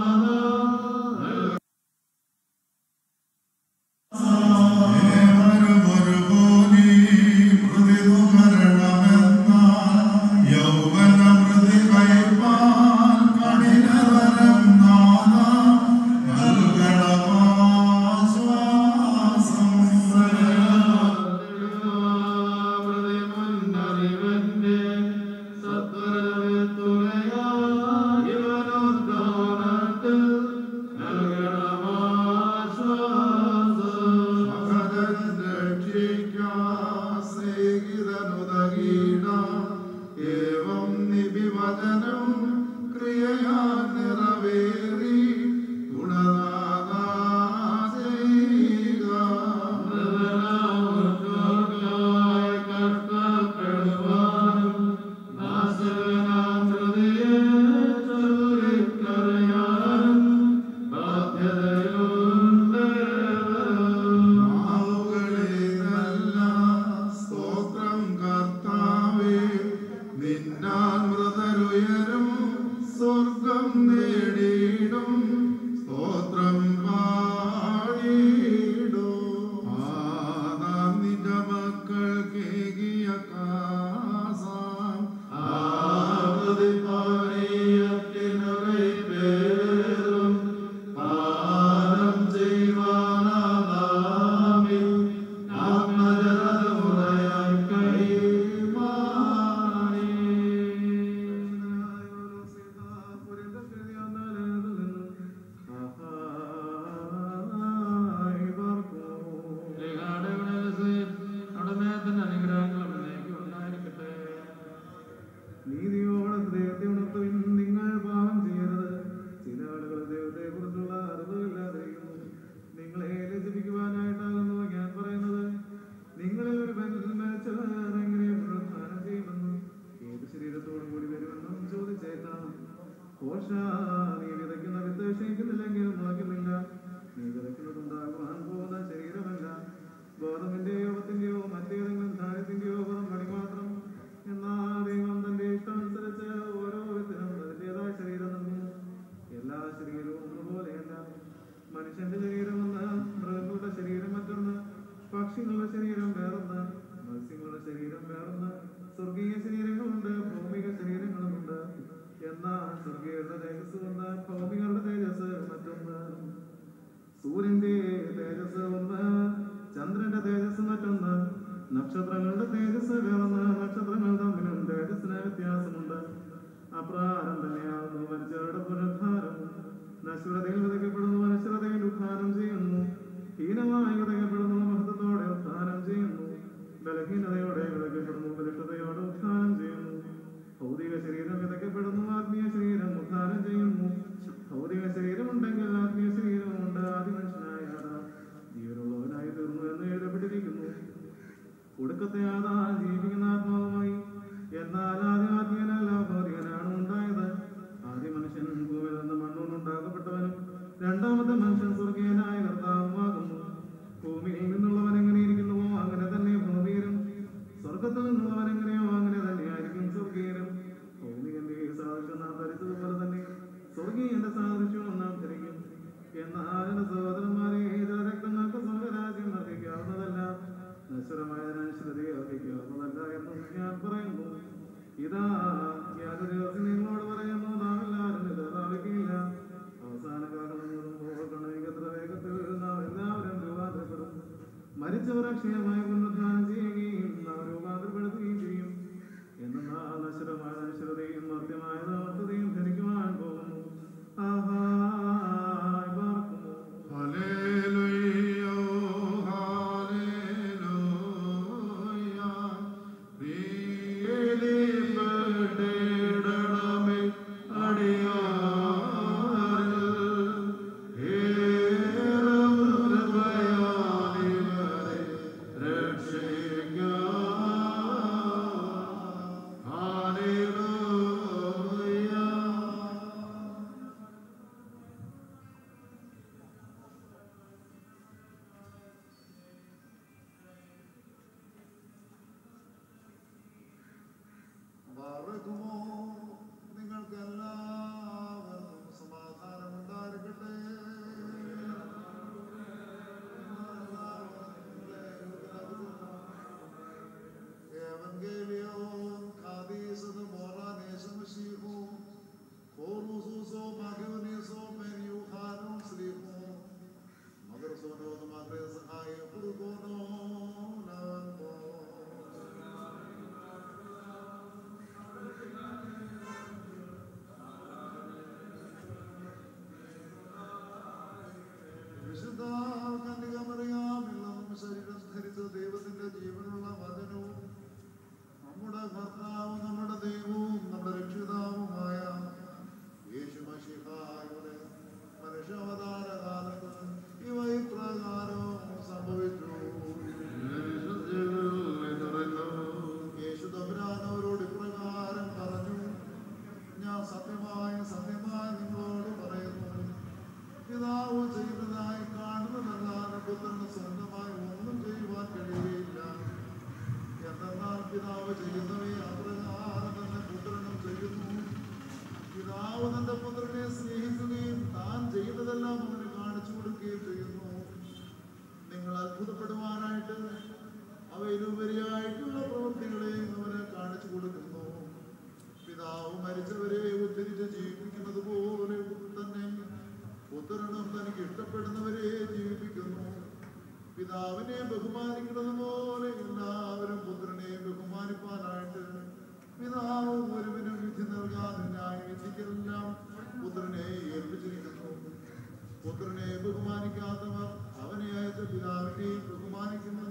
ഏവം നിബിവചനം ക്രിയയാ നിറവേറി ഗുണനാഥാ ചെയ്യുക സ്തോത്രം കർത്താവേ നിന്നാൽ മൃതരുയരും സ്വർഗം നേടിയിടും സ്തോത്രം പാടിയിടും ആദാം നിന്റെ മക്കൾക്കേകിയ കാസാം ആവതി പാനീയത്തിനുറൈ പേരും പാനം ചെയ്യുവാനാമി ആത്മജനമുറയായി കൈമാറി നീതിയോടെ ഹൃദയത്തെ ഉണർത്തുവിൻ നിങ്ങൾ പാപം ചെയ്യരുത് ചില ആളുകൾ ദൈവത്തെ കുറിച്ചുള്ള അറിവില്ലാതിരിക്കുന്നു നിങ്ങളെ ലജ്ജിപ്പിക്കുവാനായിട്ടാകുന്നു ഞാൻ പറയുന്നത് നിങ്ങളിൽ ഒരു മരിച്ചവർ എങ്ങനെ പുനരുദ്ധാനം ചെയ്യുമെന്നും ഏത് ശരീരത്തോടും കൂടി വരുമെന്നും ചോദിച്ചേക്കാം കോശ നീ വിതയ്ക്കുന്ന വിത്ത് ക്ഷയിക്കുന്നില്ലെങ്കിൽ മുളയ്ക്കുന്നില്ല നീ വിതയ്ക്കുന്നതുണ്ടാകുവാൻ പോകുന്ന ശരീരമല്ല ഗോതമ്പിന്റെയോ യോവത്തിന്റെയോ മറ്റേതെങ്കിലും ധാന്യത്തിന്റെയോ വെറും മണി മാത്രം എന്നാൽ ദൈവം തന്റെ ഇഷ്ടമനുസരിച്ച് ഓരോ വിത്തിനും അതിൻ്റെതായ ശരീരം നൽകുന്നു എല്ലാ ശരീരവും ഒന്നുപോലെയല്ല മനുഷ്യന്റെ ശരീരം ഒന്ന് മൃഗങ്ങളുടെ ശരീരം മറ്റൊന്ന് പക്ഷികളുടെ ശരീരം വേറൊന്ന് മത്സ്യങ്ങളുടെ ശരീരം വേറൊന്ന് സ്വർഗീയ ശരീരങ്ങളുണ്ട് ഭൗമിക ശരീരങ്ങളുമുണ്ട് എന്നാൽ സ്വർഗീയരുടെ തേജസ് ഒന്ന് ഭൗമികളുടെ തേജസ് മറ്റൊന്ന് സൂര്യന്റെ തേജസ് ഒന്ന് ചന്ദ്രന്റെ തേജസ് മറ്റൊന്ന് നക്ഷത്രങ്ങളുടെ തേജസ് വേറൊന്ന് നക്ഷത്രങ്ങൾ തമ്മിലും തേജസ്സിന് വ്യത്യാസമുണ്ട് അപ്രകാരം തന്നെയാകുന്നു മനുഷ്യരുടെ പുനരുദ്ധാരം നശ്വരതയിൽ വിതയ്ക്കപ്പെടുന്നു അനശ്വരതയിൽ ഉദ്ധാനം ചെയ്യുന്നു ഹീനമായി വിതയ്ക്കപ്പെടുന്നു മഹത്വത്തോടെ ഉദ്ധാനം ചെയ്യുന്നു ബലഹീനതയോടെ വിതയ്ക്കപ്പെടുന്നു ബലിഷ്ഠതയോടെ ഉദ്ധാനം ചെയ്യുന്നു ഭൗതിക ശരീരം വിതയ്ക്കപ്പെടുന്നു എന്റെ സാദൃശ്യവും നാം ധരിക്കും എന്നാൽ എന്റെ സഹോദരന്മാരെ ഇത് രക്തങ്ങൾക്ക് സ്വർഗരാജ്യം അർഹിക്കാവുന്നതല്ല നശ്വരമായതിനാൽ ശ്രുതി അർഹിക്കാവുന്നതല്ല എന്നും ഞാൻ പറയുന്നു ഇതാ യാതൊരു ദിവസം നിങ്ങളോട് പറയുന്നു നാം എല്ലാവരും ഇത് പ്രാപിക്കില്ല അവസാന കാലം നിങ്ങളുമ്പോൾ കണ്ണവികത്ര വേഗത്തിൽ നാം എല്ലാവരും രൂപാന്തരപ്പെടും മരിച്ചവർ അക്ഷയമായ പുനരുദ്ധാനം ചെയ്യുകയും നാം രൂപാന്തരപ്പെടുത്തുകയും ചെയ്യും എന്നാൽ നശ്വരമായ നശ്വരതയും മർദ്യമായ മർദ്ദതയും ധരിക്കുവാൻ പോകുന്നു ആഹായ് പാർക്കുന്നു ഹല്ലേലൂയ ഹല്ലേലൂയ പ്രിയപ്പെട്ടടമേ അടിയാരിൽ ഏറെ കൃപയാലിവരെ രക്ഷിക്കാം ഹല്ലേലൂയ ബാറക്കുമോ നിങ്ങൾക്ക് എല്ലാവർക്കും സമാധാനം ഉണ്ടായിരിക്കട്ടെ Evangelion kadis de moranes mesihu Korususo magoniso meniu hanum slihu Magar sono magre sahaye purgono navanmo വിശുദ്ധ കന്യകമറിയാമെല്ലാം ശരീരം ധരിച്ച ദൈവത്തിന്റെ ജീവനുള്ള വചനവും നമ്മുടെ ഭർത്താവും നമ്മുടെ ദൈവവും നമ്മുടെ രക്ഷിതാവുമായ യേശു മഷിഹായുടെ മനുഷ്യാവതാര കാലത്ത് ഇവ ഇപ്രകാരം സംഭവിച്ചു യേശു തമ്പുരാൻ അവരോട് ഇപ്രകാരം പറഞ്ഞു ഞാൻ സത്യമായി സത്യമായി നിങ്ങളോട് പറയുന്നു പിതാവ് ചെയ്യുന്നതായി കാണുന്നതല്ലാതെ പുത്രന് സ്വന്തമായി ഒന്നും ചെയ്യുവാൻ കഴിയുകയില്ല എന്തെന്നാൽ പിതാവ് ചെയ്യുന്നവയെ അപ്രകാരം തന്നെ പുത്രനും ചെയ്യുന്നു പിതാവ് തന്റെ പുത്രനെ സ്നേഹിക്കുകയും താൻ ചെയ്യുന്നതെല്ലാം അവന് കാണിച്ചു കൊടുക്കുകയും ചെയ്യുന്നു നിങ്ങൾ അത്ഭുതപ്പെടുവാനായിട്ട് അവയിലുപരിയായിട്ടുള്ള പ്രവൃത്തികളെ അവന് കാണിച്ചു കൊടുക്കുന്നു പിതാവ് മരിച്ചവരെ ഉദ്ധരിച്ച് ജീവിപ്പിക്കുന്നത് പോലെ തന്നെ പുത്രനും തനിക്ക് ഇഷ്ടപ്പെടുന്നവരെ ജീവിപ്പിക്കുന്നു പിതാവിനെ ബഹുമാനിക്കുന്നത് പോലെ എല്ലാവരും പുത്രനെ ബഹുമാനിപ്പാനായിട്ട് പിതാവ് ഒരുവനും വിധി നൽകാതെ ന്യായ വിധിക്കെല്ലാം പുത്രനെ ഏൽപ്പിച്ചിരിക്കുന്നു പുത്രനെ ബഹുമാനിക്കാത്തവർ അവനെ അയച്ച പിതാവിനെയും ബഹുമാനിക്കുന്നില്ല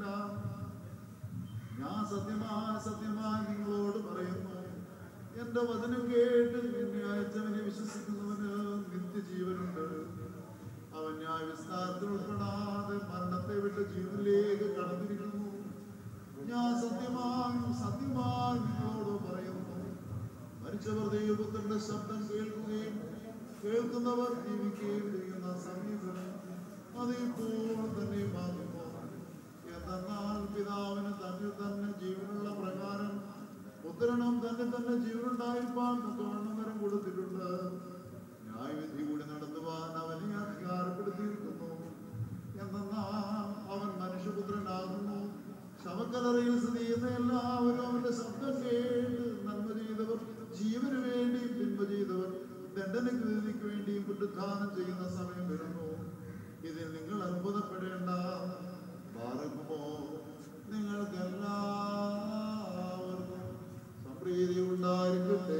ഞാൻ സത്യമായി സത്യമായി നിങ്ങളോട് പറയുന്നു എന്റെ വചനം കേട്ട് എന്നെ അയച്ചവനെ വിശ്വസിക്കുന്നവന് നിത്യജീവനുണ്ട് അവൻ ഞാൻ വിസ്താരത്തിൽ ഉൾപ്പെടാതെ മരണത്തെ വിട്ട് ജീവനിലേക്ക് കടന്നിരിക്കുന്നു ഞാൻ സത്യമായി സത്യമായി നിങ്ങളോട് പറയുന്നു മരിച്ചവർ ദൈവപുത്രന്റെ ശബ്ദം കേൾക്കുകയും കേൾക്കുന്നവർ ജീവിക്കുകയും ചെയ്യുന്ന സമീപനം അത് ഇപ്പോൾ തന്നെ മാറുമോ എന്തെന്നാൽ പിതാവിന് തന്നിൽ തന്നെ ജീവനുള്ള പ്രകാരം പുത്രനും തന്നെ തന്നെ ജീവനുണ്ടായിരിക്കാൻ തക്കവണ്ണം വരം കൊടുത്തിട്ടുണ്ട് ന്യായവിധി കൂടി നടത്തുവാൻ അവനെ അധികാരപ്പെടുത്തിയിരിക്കുന്നു എന്തെന്നാൽ അവൻ മനുഷ്യപുത്രനാകുന്നു ശവക്കലറയിൽ സ്ഥിതി ചെയ്യുന്ന എല്ലാവരും അവന്റെ ശബ്ദം കേട്ട് നന്മ ചെയ്തവർ ജീവന് വേണ്ടിയും തിന്മ ചെയ്തവർ ദണ്ഡനക്ക് വിധിക്ക് വേണ്ടിയും പുനരുദ്ധാനം ചെയ്യുന്ന സമയം വരുന്നു ഇതിൽ നിങ്ങൾ അത്ഭുതപ്പെടേണ്ട പാറക്കുമോ നിങ്ങൾക്ക് എല്ലാവർക്കും സംപ്രീതി ഉണ്ടായിരിക്കട്ടെ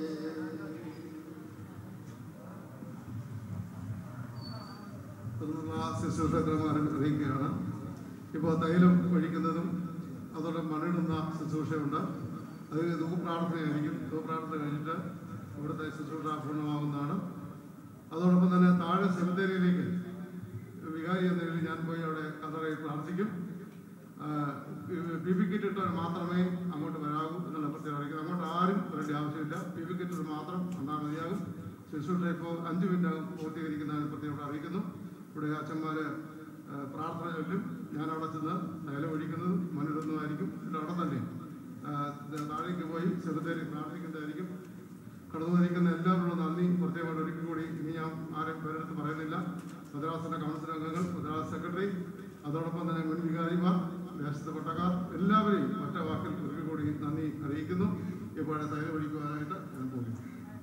തുടർന്നുള്ള ശുശ്രൂഷകന്മാരെ അറിയിക്കുകയാണ് ഇപ്പോൾ തൈലം ഒഴിക്കുന്നതും അതോടെ മണിടുന്ന ശുശ്രൂഷയുണ്ട് അത് ധൂപ്രാർത്ഥനയായിരിക്കും ധൂപ്രാർത്ഥന കഴിഞ്ഞിട്ട് ഇവിടുത്തെ ശുശ്രൂഷ പൂർണ്ണമാകുന്നതാണ് അതോടൊപ്പം തന്നെ താഴെ സെമിത്തേരിയിലേക്ക് വികാരി എന്ന നിലയിൽ ഞാൻ പോയി അവിടെ കഥറയിൽ പ്രാർത്ഥിക്കും പി പി കിറ്റ് ഇട്ടാൽ മാത്രമേ അങ്ങോട്ട് വരാകൂ എന്നുള്ള പ്രത്യേകം അറിയിക്കുന്നത് അങ്ങോട്ട് ആരും വരേണ്ട ആവശ്യമില്ല പി പി കിറ്റ് മാത്രം വന്നാൽ മതിയാകും ശുശ്രൂഷ ഇപ്പോൾ അഞ്ച് മിനിറ്റ് പൂർത്തീകരിക്കുന്നതിന് പ്രത്യേകം അറിയിക്കുന്നു ഇവിടെ അച്ഛന്മാർ പ്രാർത്ഥന ചൊല്ലും ഞാൻ അവിടെ ചെന്ന് നില ഒഴിക്കുന്നതും മണ്ണിടുന്നതായിരിക്കും എന്നിട്ട് അവിടെ തന്നെ ആ, താഴേക്ക് പോയി സെമിത്തേരി പ്രാർത്ഥിക്കുന്നതായിരിക്കും കടന്നു വന്നിരിക്കുന്ന എല്ലാവരോടും നന്ദി പ്രത്യേകമായിട്ട് ഒരിക്കൽ കൂടി ഇനി ഞാൻ ആരും പേരെടുത്ത് പറയുന്നില്ല മദ്രാസിന്റെ കൗൺസിൽ അംഗങ്ങൾ മദ്രാസ് സെക്രട്ടറി അതോടൊപ്പം തന്നെ മുൻ വികാരിമാർ ദേശത്തെ പട്ടക്കാർ എല്ലാവരെയും ഒറ്റ വാക്കിൽ ഒരിക്കൽ കൂടി നന്ദി അറിയിക്കുന്നു ഇപ്പോൾ തയ്യാർ പഠിക്കുവാനായിട്ട് ഞാൻ പോകുന്നു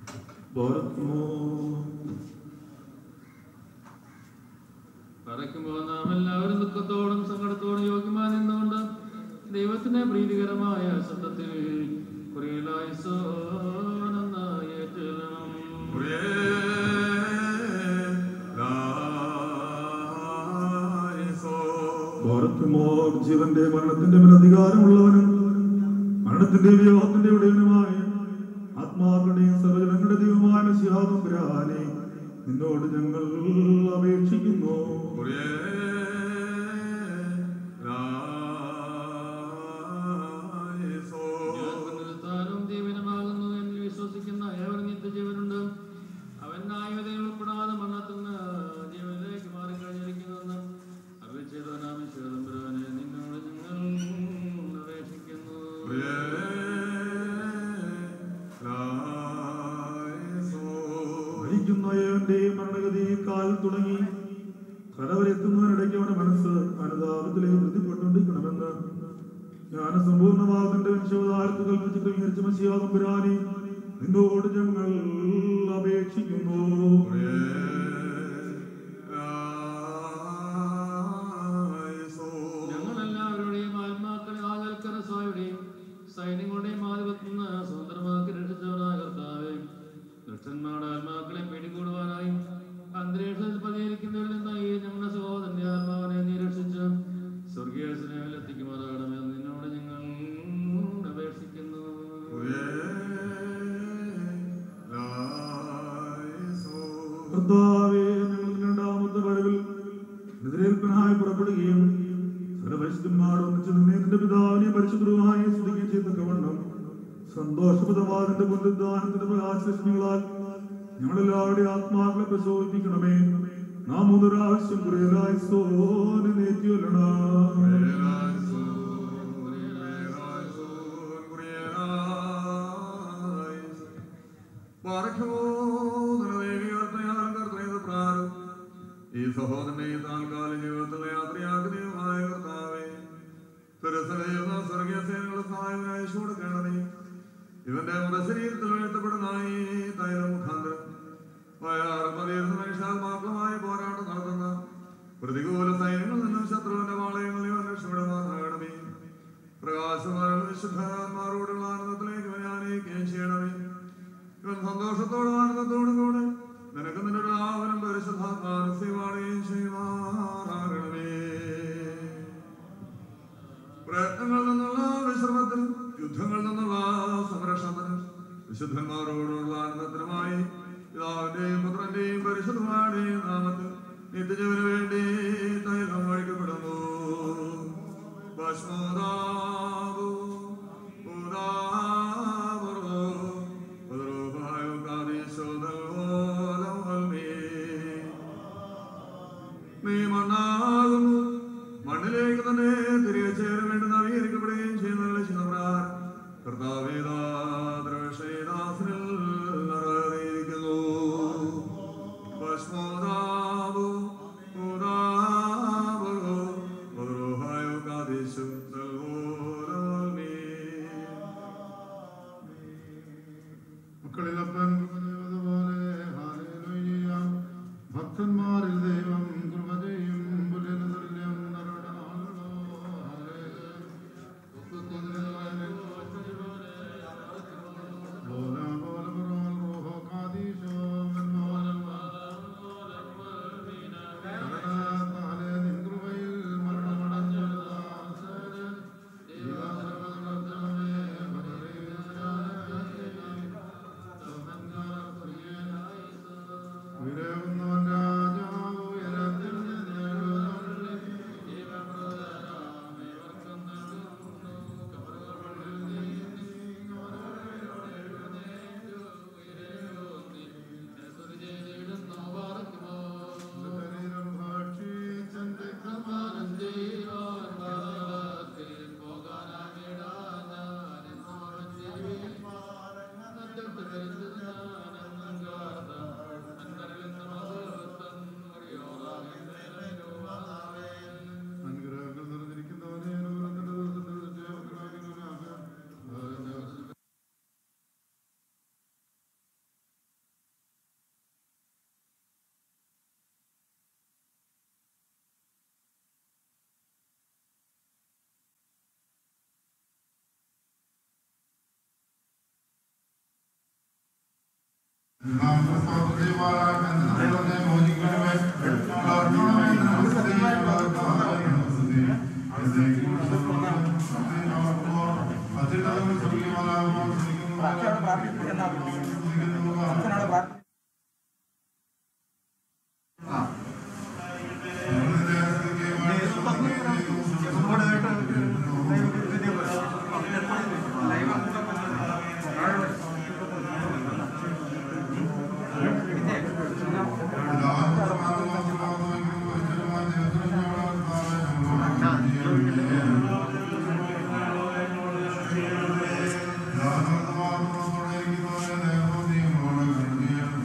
പറയ്ക്കുമ്പോൾ നാം എല്ലാവരും ദുഃഖത്തോടും സങ്കടത്തോടും യോഗ്യമായി നിന്നുകൊണ്ട് ദൈവത്തിന്റെ പ്രീതികരമായ ശബ്ദത്തിൽ കുറിയലായി സോനന്നായി ഏറ്റുചൊല്ലണം. ഭാരത്മോർ ജീവന്റെ മരണത്തിന്റെ മേൽ അധികാരമുള്ളവനും മരണത്തിന്റെ വ്യൂഹത്തിന്റെ ഉടയവനുമായ ആത്മാക്കളുടെയും സർവജനങ്ങളുടെ ദൈവമായ മെസ്സിഹാതമ്പുരാനെ നിന്നോട് ഞങ്ങൾ അപേക്ഷിക്കുന്നു ഞാൻ പുനരുത്ഥാനവും ജീവനുമാകുന്നു എന്ന് വിശ്വസിക്കുന്ന ഏവരും നിത്യജീവനുണ്ട് അവൻ ന്യായവിധയിൽ ഉൾപ്പെടാതെ മരണത്തിൽ നിന്ന് ജീവനിലേക്ക് മാറിക്കഴിഞ്ഞിരിക്കുന്നുവെന്ന് അറിയിച്ചതനാമ ശിവതമ്പുരാനെ നിന്നോട് ഞങ്ങൾ അപേക്ഷിക്കുന്നു മരിക്കുന്ന ഏവന്റെ മരണഗതി കാൽ തുടങ്ങി കലവരെത്തുന്നതിനിടയ്ക്ക് അവന്റെ മനസ്സ് അനുതാപത്തിലേക്ക് വൃത്തിപ്പെട്ടുകൊണ്ടിരിക്കണമെന്ന് ജ്ഞാന സമ്പൂർണ്ണമാകുന്ന വംശവതാരത്ത് കൽപ്പിച്ച് ക്രമീകരിച്ച മസിയാതമ്പുരാനെ നിന്നോട് ഞങ്ങൾ അപേക്ഷിക്കുന്നു ഞങ്ങളെല്ലാവരുടെയും ആത്മാക്കളെ ആകൽക്കരസായുടെയും സൈന്യങ്ങളുടെയും ആധിപത്യം നിന്ന് സ്വതന്ത്രമാക്കി രക്ഷിച്ചവനായ കർത്താവെ ദുഷ്ടന്മാരുടെ ആത്മാക്കളെ പിടികൂടുവാനായി അന്തരീക്ഷത്തിൽ പരിഹരിക്കുന്നതിൽ നിന്ന് ഈ ഞങ്ങളുടെ സഹോദരന്റെ ആത്മാവിനെ നീ രക്ഷിച്ച് സ്വർഗീയ സ്നേഹത്തിൽ എത്തിക്കുമാറാകണമെന്ന് നിന്നോട് ഞങ്ങൾ അപേക്ഷിക്കുന്നു കർത്താവേ ഞങ്ങൾ രണ്ടാമത്തെ വരവിൽ എതിരേൽപ്പനായി പുറപ്പെടുകയും സർവശുദ്ധന്മാർ ഒന്നിച്ച് നിന്നെ നിന്റെ പിതാവിനെ പരിശുദ്ധമായി സ്തുതിക്കുകയും ചെയ്തക്കവണ്ണം സന്തോഷപ്രദവാദിന്റെ പുനരുദ്ധാനത്തിന്റെ പ്രകാശലക്ഷ്മികളാൽ ഞങ്ങളെല്ലാവരുടെയും ആത്മാക്കളെ പ്രചോദിപ്പിക്കണമേ നാം മൂന്നൊരാവശ്യം കുറേലായി സോനെ നേറ്റിയൊല്ലണം ഈ സഹോദരനെ താൽക്കാലിക ജീവിതത്തിലെ യാത്രയാഗ്രഹമായ കർത്താവേ തുരസലയുന്ന സ്വർഗീയ സേനകളുടെ സഹായം അയച്ചു കൊടുക്കണമേ ഇവന്റെ മൃതശരീരത്തിൽ വീഴ്ത്തപ്പെടുന്ന ഈ തൈല മുഖാന്തരം മനുഷ്യാത്മാക്കളുമായി പോരാട്ടം നടത്തുന്ന പ്രതികൂല സൈന്യങ്ങളിൽ നിന്നും ശത്രുവിന്റെ പാളയങ്ങളിൽ ഇവൻ രക്ഷപ്പെടുമാറാകണമേ പ്രകാശമാരുടെ വിശുദ്ധന്മാരോടുള്ള ആനന്ദത്തിലേക്ക് ഇവനെ ആനയിക്കുകയും ചെയ്യണമേ ഇവൻ സന്തോഷത്തോടും ആനന്ദത്തോടും കൂടെ നിനക്ക് നിന്റെ രാവനും പരിശുദ്ധാത്മാനസ്യമാടുകയും ചെയ്യുമാറാകണമേ പ്രയത്നങ്ങളിൽ നിന്നുള്ള വിശ്രമത്തിൽ യുദ്ധങ്ങളിൽ നിന്നുള്ള സംരക്ഷണത്തിനും വിശുദ്ധന്മാരോടുള്ള ആനന്ദത്തിനുമായി പിതാവിന്റെയും പുത്രന്റെയും പരിശുദ്ധമാരുടെയും നാമത്തിൽ നിത്യജീവന് വേണ്ടി തൈലം വഴിക്കപ്പെടുന്നു ഭസ്മോദാവോ ഉദാവറോ ഉദ്രൂപായോ കാദീശോദൽവോലം വൽമേ. നീ മണ്ണാകുന്നു മണ്ണിലേക്ക് തന്നെ തിരികെ ചേരാൻ വേണ്ടി നവീകരിക്കപ്പെടുകയും ചെയ്യുന്ന ലക്ഷ്യപ്രകാരം കർത്താവേദാദ്രക്ഷേദാസനിൽ നിറവേറിയിരിക്കുന്നു ഭസ്മോദാവോ ഉദാവറോ ഉദ്രൂപായോ കാദീശോദൽവോലം മക്കളിലപ്പൻ പറഞ്ഞതുപോലെ ഹാലേലൂയ. ഭക്തന്മാരിൽ ദൈവം കൃപ ചെയ്യും പുല്ലിന് തുല്യം നറുടാണല്ലോ. ബോല ബോല ബറോൽ റൂഹോ കാദീശോ മൻമോലം താലെ നിൻ കൃപയിൽ മരണമടഞ്ഞൊരു ദാസന് ജീവാസനമേ പതറിയ ും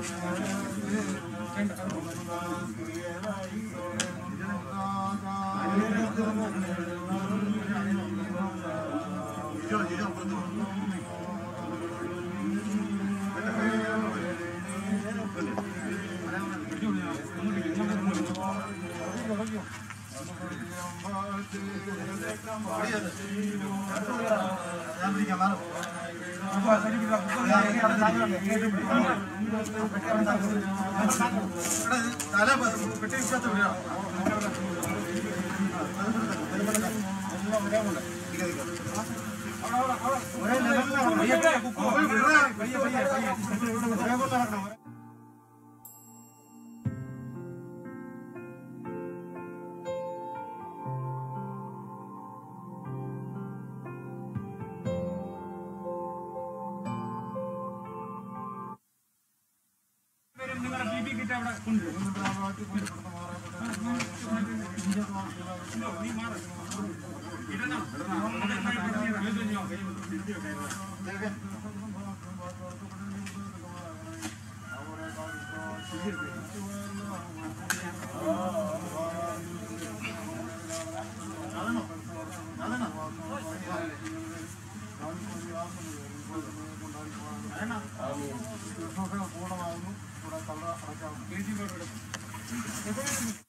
പൂർണ്ണമാകുന്നു ഇവിടെ കള്ള അടയ്ക്കാം